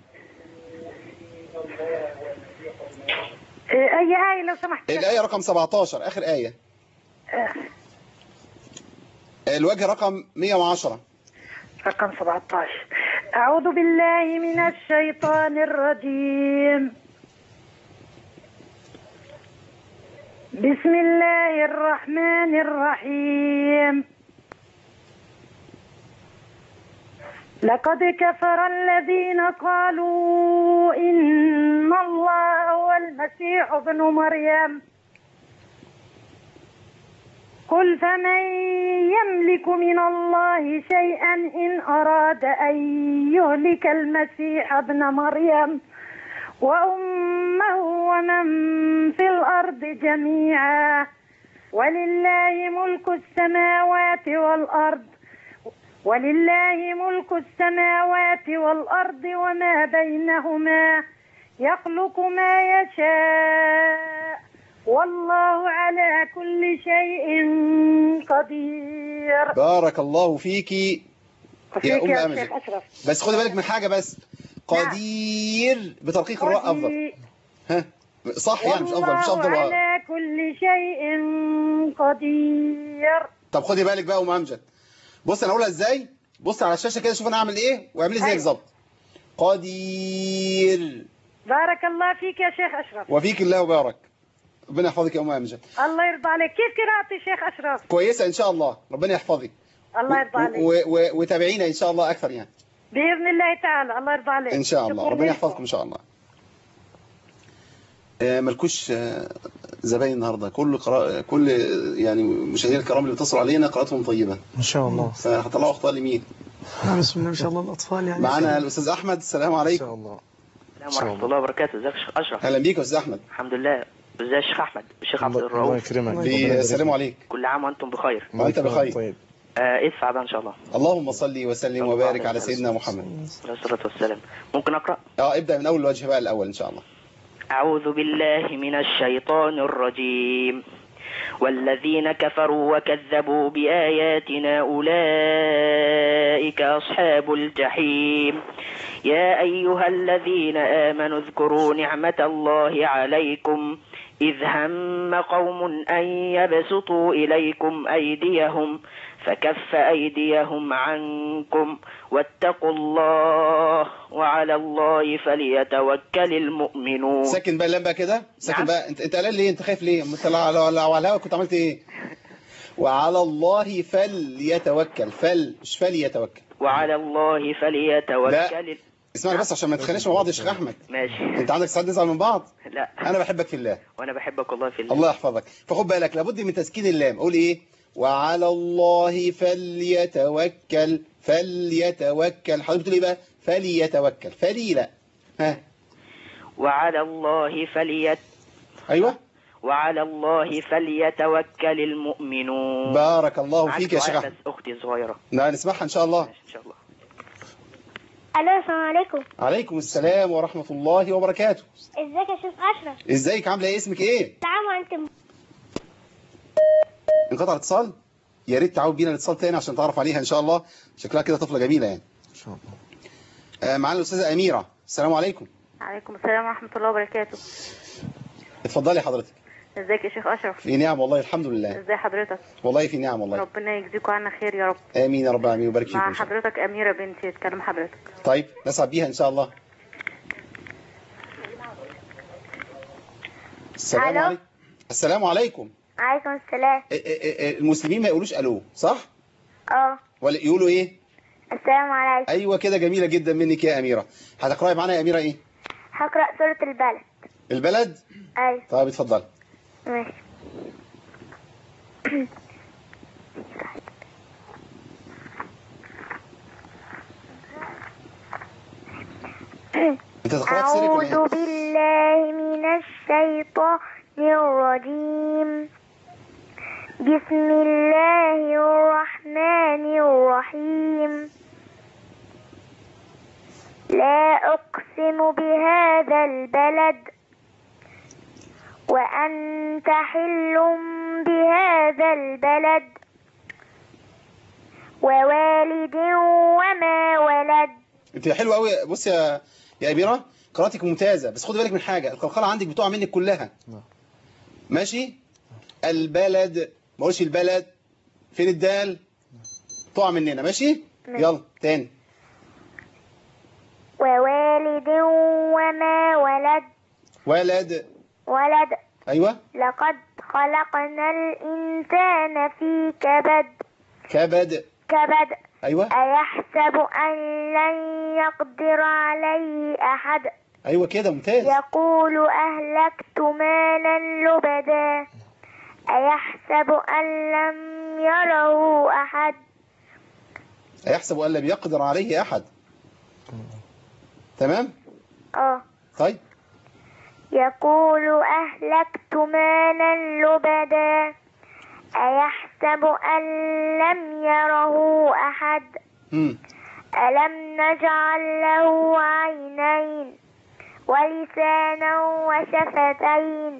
إيه، أي آية لو سمحت الايه رقم 17 اخر ايه آه، الوجه رقم 110 رقم 17 أعوذ بالله من الشيطان الرجيم بسم الله الرحمن الرحيم لقد كفر الذين قالوا إن الله هو المسيح ابن مريم قل فمن يملك من الله شيئا إن أراد أن يهلك المسيح ابن مريم وأمه ومن في الأرض جميعا ولله ملك السماوات والأرض ولله ملك السماوات والأرض وما بينهما يخلق ما يشاء والله على كل شيء قدير بارك الله فيكي يا وفيك ام يا امجد شيخ أشرف بس خدي بالك من حاجه بس قدير بترقيق الراء افضل قدير. ها صح يعني مش افضل مش والله افضل على كل شيء قدير طب خدي بالك بقى يا ام امجد بص انا اقولها ازاي بص على الشاشه كده شوف انا اعمل ايه واعملي زيك أيوة. بالظبط قدير بارك الله فيك يا شيخ أشرف وفيك الله وبارك ربنا يحفظك يا ام امجد الله يرضى عليك كيف قراءتي شيخ أشرف كويسه ان شاء الله ربنا يحفظك الله يرضى عليك و- و- وتابعينا ان شاء الله اكثر يعني بإذن الله تعالى الله يرضى عليك ان شاء الله شكراً ربنا لكم. يحفظكم ان شاء الله آه، ملكوش آه، زباين النهارده كل قراءة كل يعني مشاهدينا الكرام اللي بيتصلوا علينا قراءتهم طيبه ان شاء الله فهطلعوا اخطاء لمين بسم الله ما شاء الله الاطفال يعني معانا الاستاذ احمد السلام ان عليكم شاء الله السلام ورحمة الله وبركاته ازيك يا شيخ أشرف اهلا بيك يا استاذ احمد الحمد لله ازي الشيخ أحمد الشيخ عبد الله الرؤوف يكرمك بيسلموا عليك كل عام وأنتم بخير وأنت بخير. طيب آه ادفع بقى إن شاء الله اللهم صل وسلم الله وبارك عليه على وسلم. سيدنا محمد عليه الصلاة والسلام ممكن أقرأ اه ابدا من اول الوجه بقى الاول ان شاء الله أعوذ بالله من الشيطان الرجيم والذين كفروا وكذبوا بآياتنا أولئك أصحاب الجحيم يا أيها الذين آمنوا اذكروا نعمة الله عليكم إذ هم قوم أن يبسطوا إليكم أيديهم فكف أيديهم عنكم واتقوا الله وعلى الله فليتوكل المؤمنون ساكن بقى اللام بقى كده ساكن نعم. بقى انت انت قلقان ليه انت خايف ليه انت لو لو- لو على الهوا كنت عملت ايه وعلى الله فليتوكل فل مش فليتوكل وعلى الله فليتوكل اسمعني بس عشان ما نتخانقش مع بعض يا شيخ احمد ماشي انت عندك ساعات نزعل من بعض لا انا بحبك في الله وانا بحبك والله في الله الله يحفظك فخد بالك لابد من تسكين اللام قول ايه وعلى الله فليتوكل فليتوكل حضرتك بتقول ايه بقى فليتوكل فلي لا ها وعلى الله فليت ايوه وعلى الله فليتوكل المؤمنون بارك الله فيك يا معاك شيخ سؤال احمد بس اختي صغيره لا نسمعها ان شاء الله ان شاء الله الو السلام عليكم عليكم السلام ورحمة الله وبركاته ازيك يا شيخ اشرف ازيك عامله ايه اسمك ايه تعالوا وانتم انقطع الاتصال يا ريت تعود بينا الاتصال تاني عشان تعرف عليها ان شاء الله شكلها كده طفله جميله يعني ان شاء الله آه معانا الاستاذه اميره السلام عليكم عليكم السلام ورحمة الله وبركاته اتفضلي حضرتك ازيك يا شيخ أشرف في نعم والله الحمد لله ازي حضرتك والله في نعم والله ربنا يجزيكوا عنا خير يا رب امين يا رب العالمين ويبارك فيكم مع ان شاء الله حضرتك أميرة بنتي تكلم حضرتك طيب نسعد بيها ان شاء الله السلام ألو؟ عليكم السلام عليكم عليكم السلام إيه إيه إيه المسلمين ما يقولوش الو صح اه ولا يقولوا ايه السلام عليكم ايوه كده جميله جدا منك يا اميره هتقراي معانا يا اميره ايه هقرأ سورة البلد البلد ايوه طيب اتفضلي ماشي انت تقراي سيرك ولا أعوذ ايه بالله من الشيطان الرجيم بسم الله الرحمن الرحيم لا أقسم بهذا البلد وأنت حل بهذا البلد ووالد وما ولد انت حلوه قوي بص يا يا اميره قراءتك ممتازه بس خدي بالك من حاجه القلقله عندك بتقع منك كلها نعم. ماشي البلد ما اقولش البلد فين الدال تقع مننا ماشي ماشي. يلا تاني ووالد وما ولد ولد ولد ايوه لقد خلقنا الإنسان في كبد كبد كبد ايوه أيحسب أن لن يقدر عليه أحد ايوه كده ممتاز يقول أهلكت مالا لبدا أيحسب أن لم يره أحد يحسب ان لم يقدر عليه احد تمام آه طيب يقول أهلكت مالا لبدا أيحسب أن لم يره أحد امم ألم نجعل له عينين ولسانا وشفتين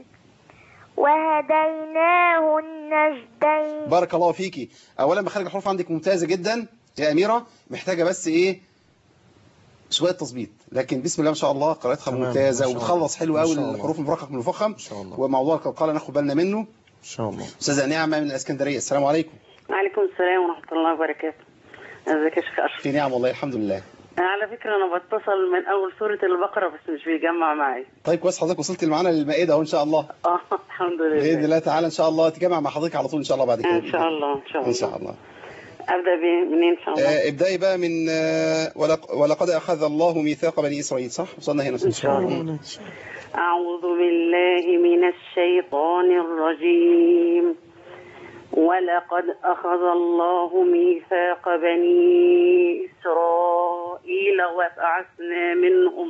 وهديناه النجدين بارك الله فيكي اولا مخارج الحروف عندك ممتازه جدا يا اميره محتاجه بس ايه شويه تظبيط لكن بسم الله ما شاء الله قراءتها تمام، ممتازه ما شاء وبتخلص حلو الله. قوي ما شاء الله. الحروف المرقق من المفخم ان شاء الله وموضوع القلقله ناخد بالنا منه ان شاء الله استاذه نعمه من الاسكندريه السلام عليكم وعليكم السلام ورحمة الله وبركاته ازيك يا شيخ أشرف في نعم والله الحمد لله على فكرة أنا بتصل من أول سورة البقرة بس مش بيجمع معي طيب كويس حضرتك وصلت معانا للمائده اهو ان شاء الله اه الحمد باذن لله الله تعالى ان شاء الله تجمع مع حضرتك على طول ان شاء الله بعد كده إن شاء الله إن شاء الله ان شاء الله أبدأ ب- منين إن شاء الله آه، ابدأي بقى من آه، ولق- ولقد أخذ الله ميثاق بني إسرائيل صح؟ وصلنا هنا إن شاء الله أعوذ بالله من الشيطان الرجيم ولقد أخذ الله ميثاق بني إسرائيل وبعثنا منهم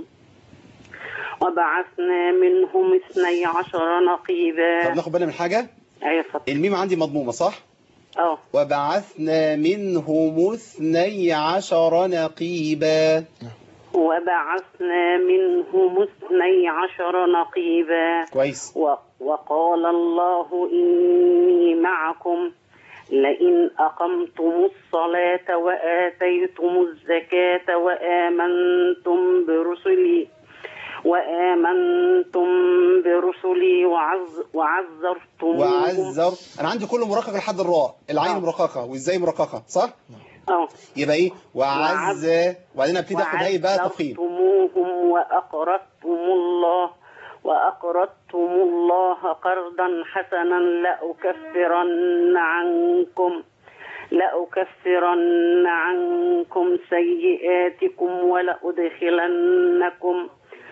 وبعثنا منهم اثني عشر طب نقيبا ناخد بالنا من حاجة أيوة اتفضل الميم عندي مضمومة صح؟ اه وبعثنا منهم اثني عشر نقيبا وبعثنا منهم اثني عشر نقيبا كويس و- وقال الله إني معكم لئن أقمتم الصلاة وآتيتم الزكاة وآمنتم برسلي وآمنتم برسلي وعز وعزرتموهم وعزر انا عندي كله مرقق لحد الراء العين مرققه وازاي مرققه صح اه يبقى ايه وعز وبعدين ابتدي اخد هي بقى تفخيم وعزرتموهم وأقرضتم الله وأقرضتم الله قرضا حسنا لأكفرن عنكم لأكفرن عنكم سيئاتكم ولأدخلنكم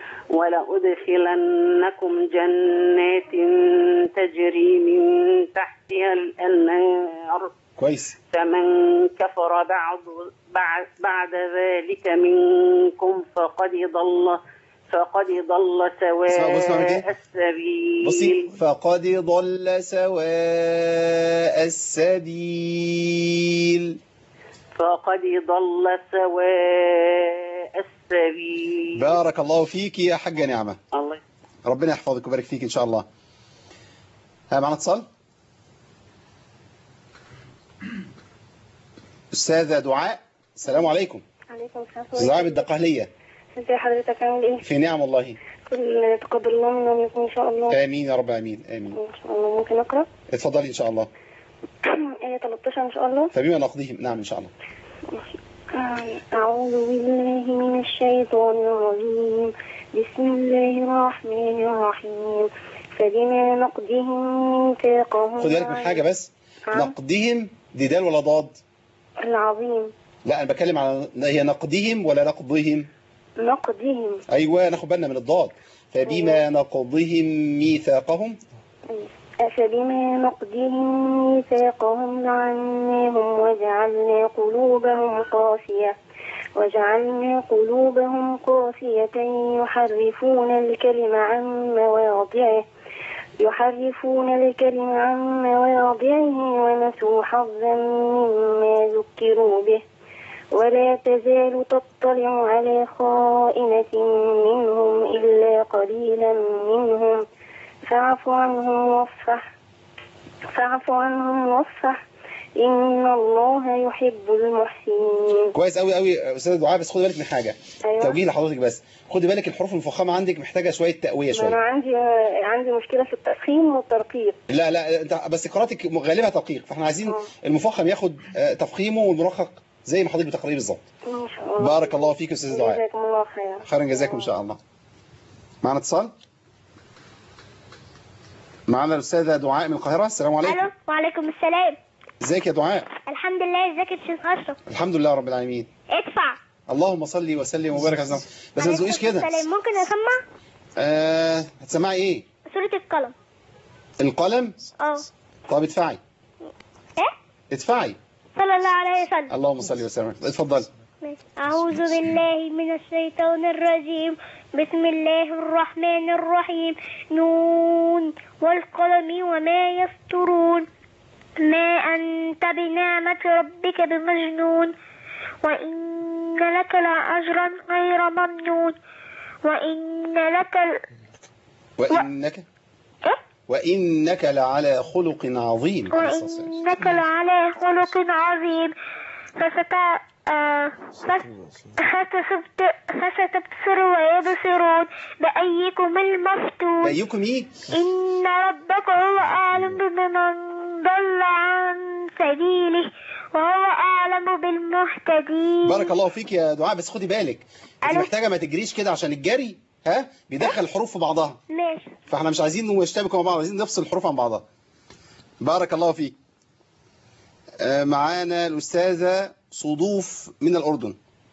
ولأدخلنكم جنات تجري من تحتها الأنهار كويس فمن كفر بعد بعد, بعد ذلك منكم فقد ضل فقد ضل اسمع- بص بعمل سواء إيه؟ السبيل بصي فقد ضل سواء السبيل فقد ضل سواء السبيل بارك الله فيك يا حاجة نعمة الله ربنا يحفظك ويبارك فيك إن شاء الله ها معنا اتصال أستاذة دعاء السلام عليكم عليكم السلام دعاء بالدقهلية ازي حضرتك عامل ايه؟ في نعم والله كل تقبل الله منا ومنكم ان شاء الله آمين يا رب آمين آمين ان شاء الله ممكن اقرا اتفضلي إن شاء الله آية 13 ان شاء الله فبما نقضيهم نعم إن شاء الله أعوذ بالله من الشيطان الرجيم بسم الله الرحمن الرحيم فبما نقضهم ميثاقهم خد بالك من حاجة بس نعم. نقضيهم دي دال ولا ضاد العظيم لا أنا بتكلم على هي نقضيهم ولا نقضيهم نقضهم أيوة ناخد بالنا من الضاد فبما نقضهم ميثاقهم فبما نقضهم ميثاقهم لعناهم وجعلنا قلوبهم قاسية وجعلنا قلوبهم قاسية يحرفون الكلم عن مواضعه يحرفون الكلم عن مواضعه ونسوا حظا مما ذكروا به ولا تزال تطلع على خائنة منهم إلا قليلا منهم فاعف عنهم واصفح فاعف عنهم واصفح إن الله يحب المحسنين كويس قوي قوي استاذ دعاء بس خدي بالك من حاجه أيوة. توجيه لحضرتك بس خدي بالك الحروف المفخمه عندك محتاجه شويه تقويه ما أنا شويه عندي عندي مشكلة في التفخيم والترقيق لا لا انت بس قراءتك غالبها تدقيق فاحنا عايزين المفخم ياخد آه، تفخيمه والمرقق زي ما حضرتك بتقريه بالظبط إن شاء الله بارك الله فيك يا استاذ دعاء جزاكم الله خيرا خيرا جزاكم ان شاء الله معنا اتصال معنا الاستاذه دعاء من القاهره السلام عليكم ألو وعليكم السلام ازيك يا دعاء الحمد لله ازيك يا شيخ أشرف الحمد لله رب العالمين ادفع اللهم صل وسلم وبارك على سيدنا محمد. بس ما تزقيش كده السلام ممكن أسمع آه هتسمعي ايه سورة القلم القلم اه طب ادفعي ايه ادفعي صلى الله عليه وسلم اللهم صل وسلم اتفضلي أعوذ بالله من الشيطان الرجيم بسم الله الرحمن الرحيم نون والقلم وما يسطرون ما أنت بنعمة ربك بمجنون وإن لك لأجرا غير ممنون وإن لك ل... وإنك وإنك لعلى خلق عظيم عليه الصلاة والسلام. وإنك لعلى خلق عظيم فست آه، فس- فستبت- فستبصر ويبصرون بأيكم المفتون بأيكم إيه؟ إن ربك هو أعلم بمن ضل عن سبيله وهو أعلم بالمهتدين بارك الله فيك يا دعاء بس خدي بالك انت محتاجة ما تجريش كده عشان الجري ها بيدخل الحروف في بعضها ماشي فاحنا مش عايزين يشتبكوا مع بعض عايزين نفصل الحروف عن بعضها بارك الله فيك آه، معانا الأستاذة صدوف من الأردن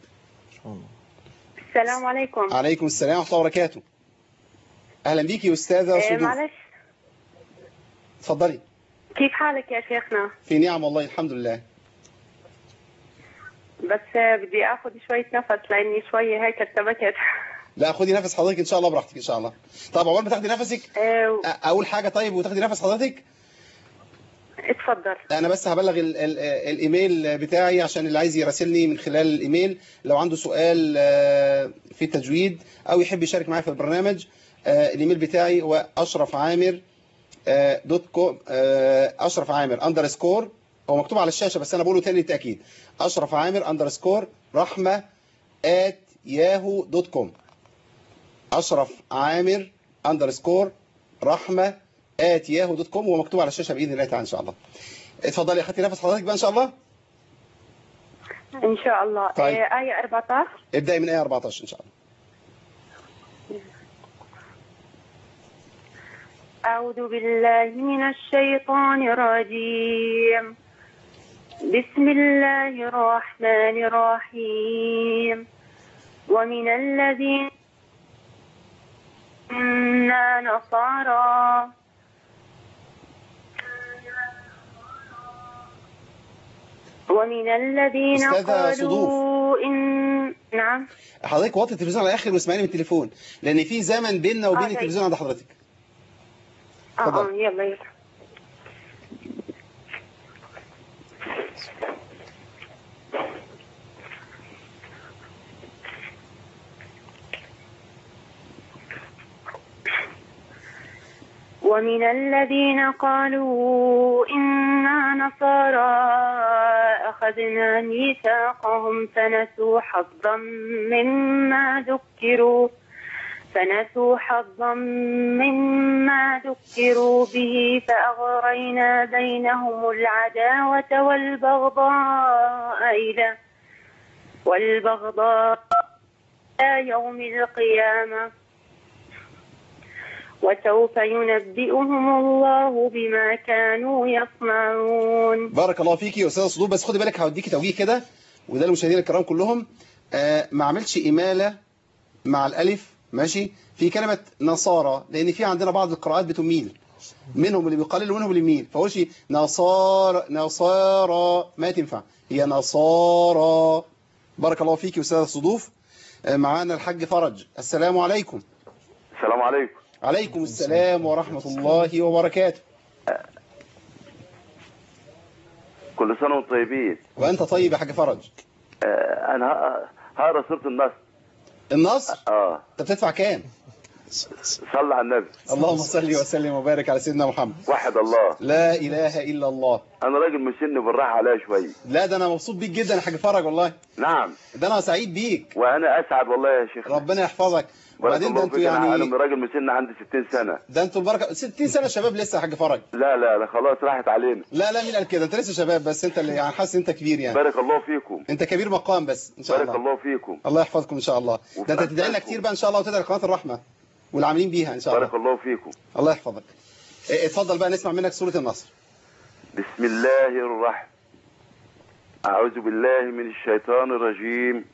السلام عليكم عليكم السلام ورحمة الله وبركاته أهلا بيك يا أستاذة آه، صدوف معلش اتفضلي كيف حالك يا شيخنا في نعم والله الحمد لله بس آه، بدي اخذ شوية نفس لاني شوية هيك ارتبكت لا خدي نفس حضرتك ان شاء الله براحتك ان شاء الله طب اول ما تاخدي نفسك آه، أ- اول حاجه طيب وتاخدي نفس حضرتك اتفضل انا بس هبلغ ال ال الايميل بتاعي عشان اللي عايز يراسلني من خلال الايميل لو عنده سؤال آه، في التجويد او يحب يشارك معايا في البرنامج آه، الايميل بتاعي هو اشرف عامر آه، دوت كوم آه، اشرف عامر اندرسكور هو مكتوب على الشاشه بس انا بقوله تاني للتاكيد اشرف عامر اندرسكور رحمه at yahoo دوت كوم اشرف عامر اندرسكور رحمه ات ياهو دوت كوم ومكتوب على الشاشه باذن الله تعالى ان شاء الله اتفضلي يا اخدتي نفس حضرتك بقى ان شاء الله إن شاء الله طيب. آه، آية 14 ابداي من ايه 14 ان شاء الله أعوذ بالله من الشيطان الرجيم بسم الله الرحمن الرحيم ومن الذين إنا نصارى ومن الذين أستاذة صدوف. قالوا إن نعم حضرتك وطي التلفزيون على الاخر واسمعيني من التليفون لان في زمن بيننا وبين آه، طيب. التلفزيون عند حضرتك اه اتفضل. اه يلا يلا ومن الذين قالوا إنا نصارى أخذنا ميثاقهم فنسوا حظا مما ذكروا فنسوا حظا مما ذكروا به فأغرينا بينهم العداوة والبغضاء إلى والبغضاء إلى يوم القيامة وسوف ينبئهم الله بما كانوا يصنعون بارك الله فيكي يا استاذه صدوق بس خدي بالك هوديكي توجيه كده وده المشاهدين الكرام كلهم آه ما عملش اماله مع الالف ماشي في كلمه نصارى لان في عندنا بعض القراءات بتميل منهم اللي بيقلل ومنهم اللي بيميل فقولش نصارى نصارى ما تنفع هي نصارى بارك الله فيكي يا استاذه صدوف آه معانا الحاج فرج السلام عليكم السلام عليكم عليكم السلام ورحمه الله وبركاته كل سنة وانتم طيبين وانت طيب يا حاج فرج آه، انا ه- هقرا سورة النصر النصر اه انت بتدفع كام صلى على النبي اللهم صل وسلم وبارك على سيدنا محمد وحد الله لا اله الا الله انا راجل مسن بالراحة عليا شوية لا ده انا مبسوط بيك جدا يا حاج فرج والله نعم ده انا سعيد بيك وانا اسعد والله يا شيخ ربنا يحفظك بارك وبعدين ده الله انتوا فيك انا يعني انا راجل مسن عندي 60 سنة ده انتوا البركه 60 سنه شباب لسه يا حاج فرج لا لا لا خلاص راحت علينا لا لا مين قال كده انت لسه شباب بس انت اللي يعني حاسس انت كبير يعني بارك الله فيكم انت كبير مقام بس ان شاء بارك الله الله فيكم الله يحفظكم ان شاء الله ده انت وفي تدعي لنا كتير بقى ان شاء الله وتدعي لقناه الرحمه والعاملين بيها ان شاء الله بارك الله فيكم الله يحفظك اه، اتفضل بقى نسمع منك سوره النصر بسم الله الرحمن أعوذ بالله من الشيطان الرجيم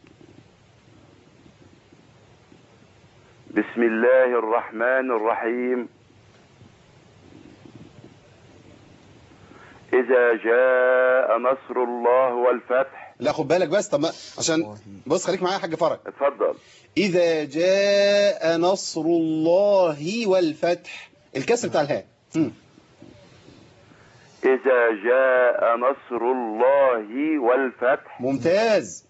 بسم الله الرحمن الرحيم إذا جاء نصر الله والفتح لا خد بالك بس طب ما- عشان بص خليك معايا يا حاج فرج اتفضل إذا جاء نصر الله والفتح الكسر بتاع الهاء مم. إذا جاء نصر الله والفتح ممتاز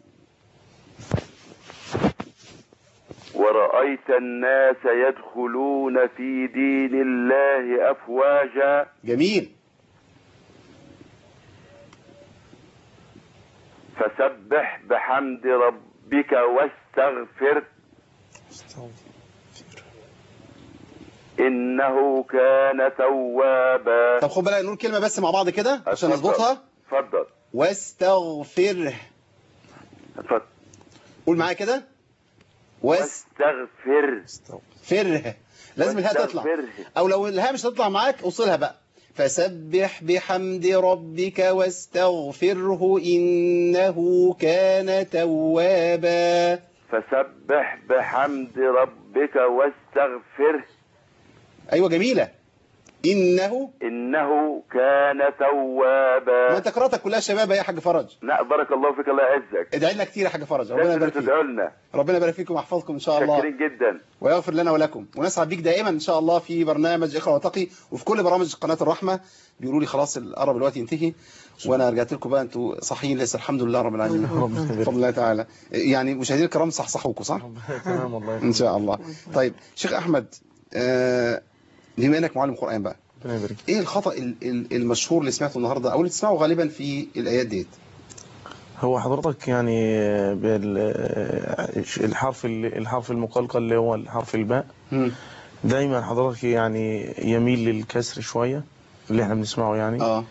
ورأيت الناس يدخلون في دين الله أفواجا جميل فسبح بحمد ربك واستغفر إنه كان توابا طب خد بالك نقول كلمة بس مع بعض كده عشان اتفضل. نظبطها اتفضل واستغفره اتفضل قول معايا كده واستغفر فره لازم الهاء تطلع واستغفره. او لو الهاء مش هتطلع معاك اوصلها بقى فسبح بحمد ربك واستغفره إنه كان توابا فسبح بحمد ربك واستغفره أيوة جميلة إنه إنه كان ما توابا أنت قراءتك كلها شباب يا حاج فرج لا بارك الله فيك الله يعزك ادعي لنا كتير يا حاج فرج ربنا لازم يبارك فيك تدعوا لنا ربنا يبارك فيكم ويحفظكم إن شاء الله شاكرين جدا ويغفر لنا ولكم ونسعد بيك دائما ان شاء الله في برنامج اقرا وتقي وفي كل برامج قناه الرحمه بيقولوا لي خلاص القرب الوقت ينتهي وانا رجعت لكم بقى انتوا صاحيين لسه الحمد لله رب العالمين بفضل الله تعالى يعني مشاهدينا الكرام صحصحوكم صح تمام والله ان شاء الله طيب شيخ احمد آه بما انك معلم قران بقى ربنا يبارك ايه الخطا ال- ال- المشهور اللي سمعته النهارده او اللي تسمعه غالبا في الايات ديت هو حضرتك يعني بالحرف الحرف المقلقل اللي هو الحرف الباء دايما حضرتك يعني يميل للكسر شوية اللي احنا بنسمعه يعني اه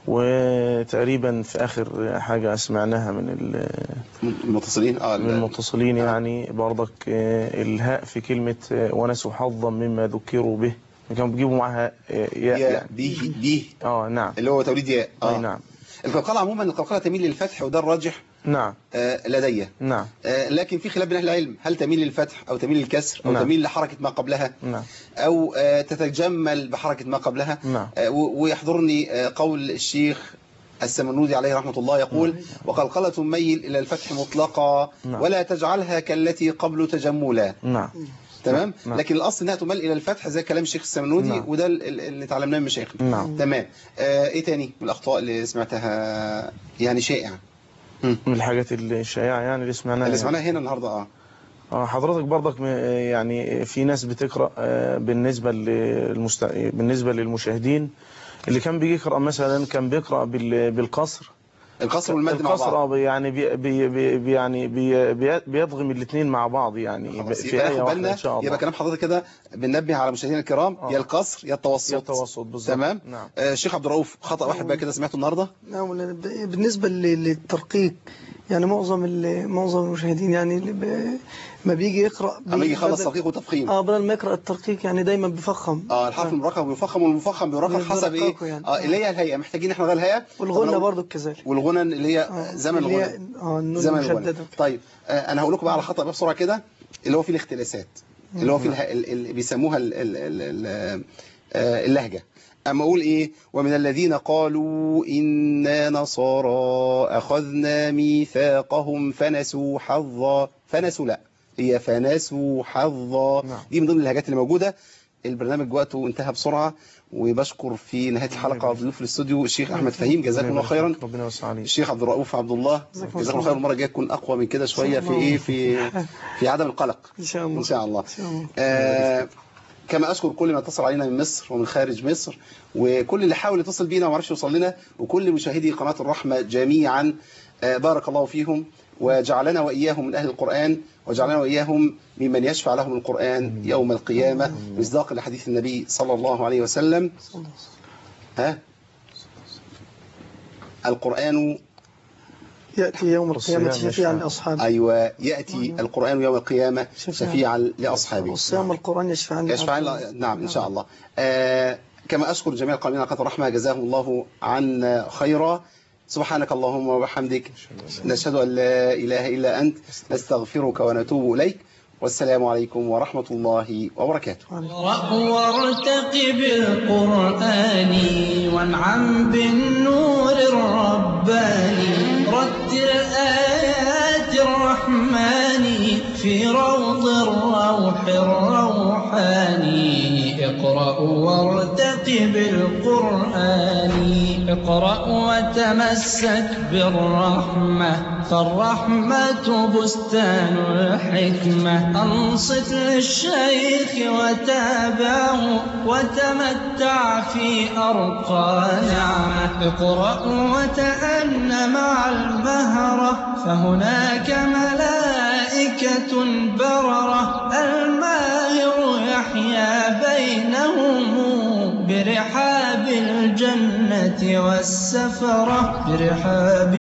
وتقريبا في اخر حاجة سمعناها من ال- المتصلين اه من المتصلين يعني برضك آه، الهاء في كلمة آه، ونسوا حظا مما ذكروا به كانوا بيجيبوا معاها آه، ياء يا يعني به به اه نعم اللي هو توليد ياء اي نعم القلقلة عموما القلقلة تميل للفتح وده الراجح نعم آه، لدي نعم آه، لكن في خلاف بين اهل العلم هل تميل للفتح او تميل للكسر او نعم. تميل لحركة ما قبلها نعم او آه، تتجمل بحركة ما قبلها نعم آه، و- ويحضرني آه، قول الشيخ السمنودي عليه رحمة الله يقول وقلقلة ميل إلى الفتح مطلقا نعم. ولا تجعلها كالتي قبل تجملا نعم تمام نعم. لكن الأصل أنها تميل إلى الفتح زي كلام الشيخ السمنودي نعم. وده ال- ال- اللي تعلمناه من مشايخنا نعم تمام آه إيه تاني من الأخطاء اللي سمعتها يعني شائعة من الحاجات الشائعة يعني اللي سمعناها اللي يعني. سمعناها هنا النهاردة آه اه حضرتك برضك م- يعني في ناس بتقرأ آه، بالنسبة للمست... بالنسبة للمشاهدين اللي كان بيجي يقرأ مثلا كان بيقرأ بال... بالقصر القصر والمد مع القصر بعض آه، يعني بي... بي... بي... بي- يعني بي... بي... بيضغم الاثنين مع بعض يعني خلاص في يبقى آية ناخد واحدة بالنا إن شاء الله يبقى كلام حضرتك كده بننبه على مشاهدينا الكرام آه. يا القصر يا التوسط يا التوسط بالظبط تمام نعم آه الشيخ عبد الرؤوف خطأ واحد بقى كده سمعته النهارده نعم ولا- بالنسبة لل- للترقيق يعني معظم ال- معظم المشاهدين يعني اللي ب- ما بيجي يقرأ بي- اما يجي يخلص بدل- تدقيق وتفخيم اه بدل ما يقرأ الترقيق يعني دايما بيفخم اه الحرف المرقم بيفخم والمفخم بيرقق حسب ايه بيرققوا يعني. اه اللي هي الهيئه محتاجين احنا نغير الهيئه والغنة طب لو- برضو كذلك والغنى اللي هي آه، زمن اللي هي- الغنى اه النون زمن الغنى المشددة طيب آه انا هقول لكم بقى على خطأ بقى بسرعه كده اللي هو فيه الاختلاسات اللي هو فيه اله- ال- ال- بيسموها ال- ال- ال- ال- آه، اللهجه اما اقول ايه ومن الذين قالوا انا نصارى اخذنا ميثاقهم فنسوا حظا فنسوا لا هي فنسوا حظا نعم. دي من ضمن اللهجات اللي موجوده البرنامج وقته انتهى بسرعه وبشكر في نهايه الحلقه ضيوف الاستوديو الشيخ احمد فهيم جزاكم الله خيرا ربنا يوسع عليك الشيخ عبد الرؤوف عبد الله جزاكم جزاكم الله الله خير المره الجايه تكون اقوى من كده شويه في ايه في في عدم القلق إن شاء الله ان شاء الله إن شاء الله آه كما اشكر كل من اتصل علينا من مصر ومن خارج مصر وكل اللي حاول يتصل بينا وما عرفش يوصل لنا وكل مشاهدي قناه الرحمه جميعا آه بارك الله فيهم وجعلنا واياهم من اهل القران وجعلنا واياهم ممن يشفع لهم القران يوم القيامه مصداقا لحديث النبي صلى الله عليه وسلم ها القرآن يأتي يوم القيامة والصيام شفيعا يشفع. لأصحابه أيوة يأتي القرآن يوم القيامة شفيعا. شفيعا لأصحابه والصيام القرآن يشفعان يشفعان ل- نعم إن شاء الله آه كما أشكر جميع القائمين على قناة الرحمة جزاهم الله عنا خيرا سبحانك اللهم وبحمدك نشهد أن لا إله إلا أنت نستغفرك ونتوب إليك والسلام عليكم ورحمة الله وبركاته اقرأ وارتقب القرآن وانعم بالنور الرباني رتل آيات الرحمن في روض الروح الروحاني اقرأ وارتقب القرآن اقرأ وتمسك بالرحمة فالرحمة بستان الحكمة أنصت للشيخ وتابعه وتمتع في أرقى نعمة اقرأ وتأن مع المهرة فهناك ملائكة بررة الماهر يحيا بينهم برحاب الجنة والسفرة برحاب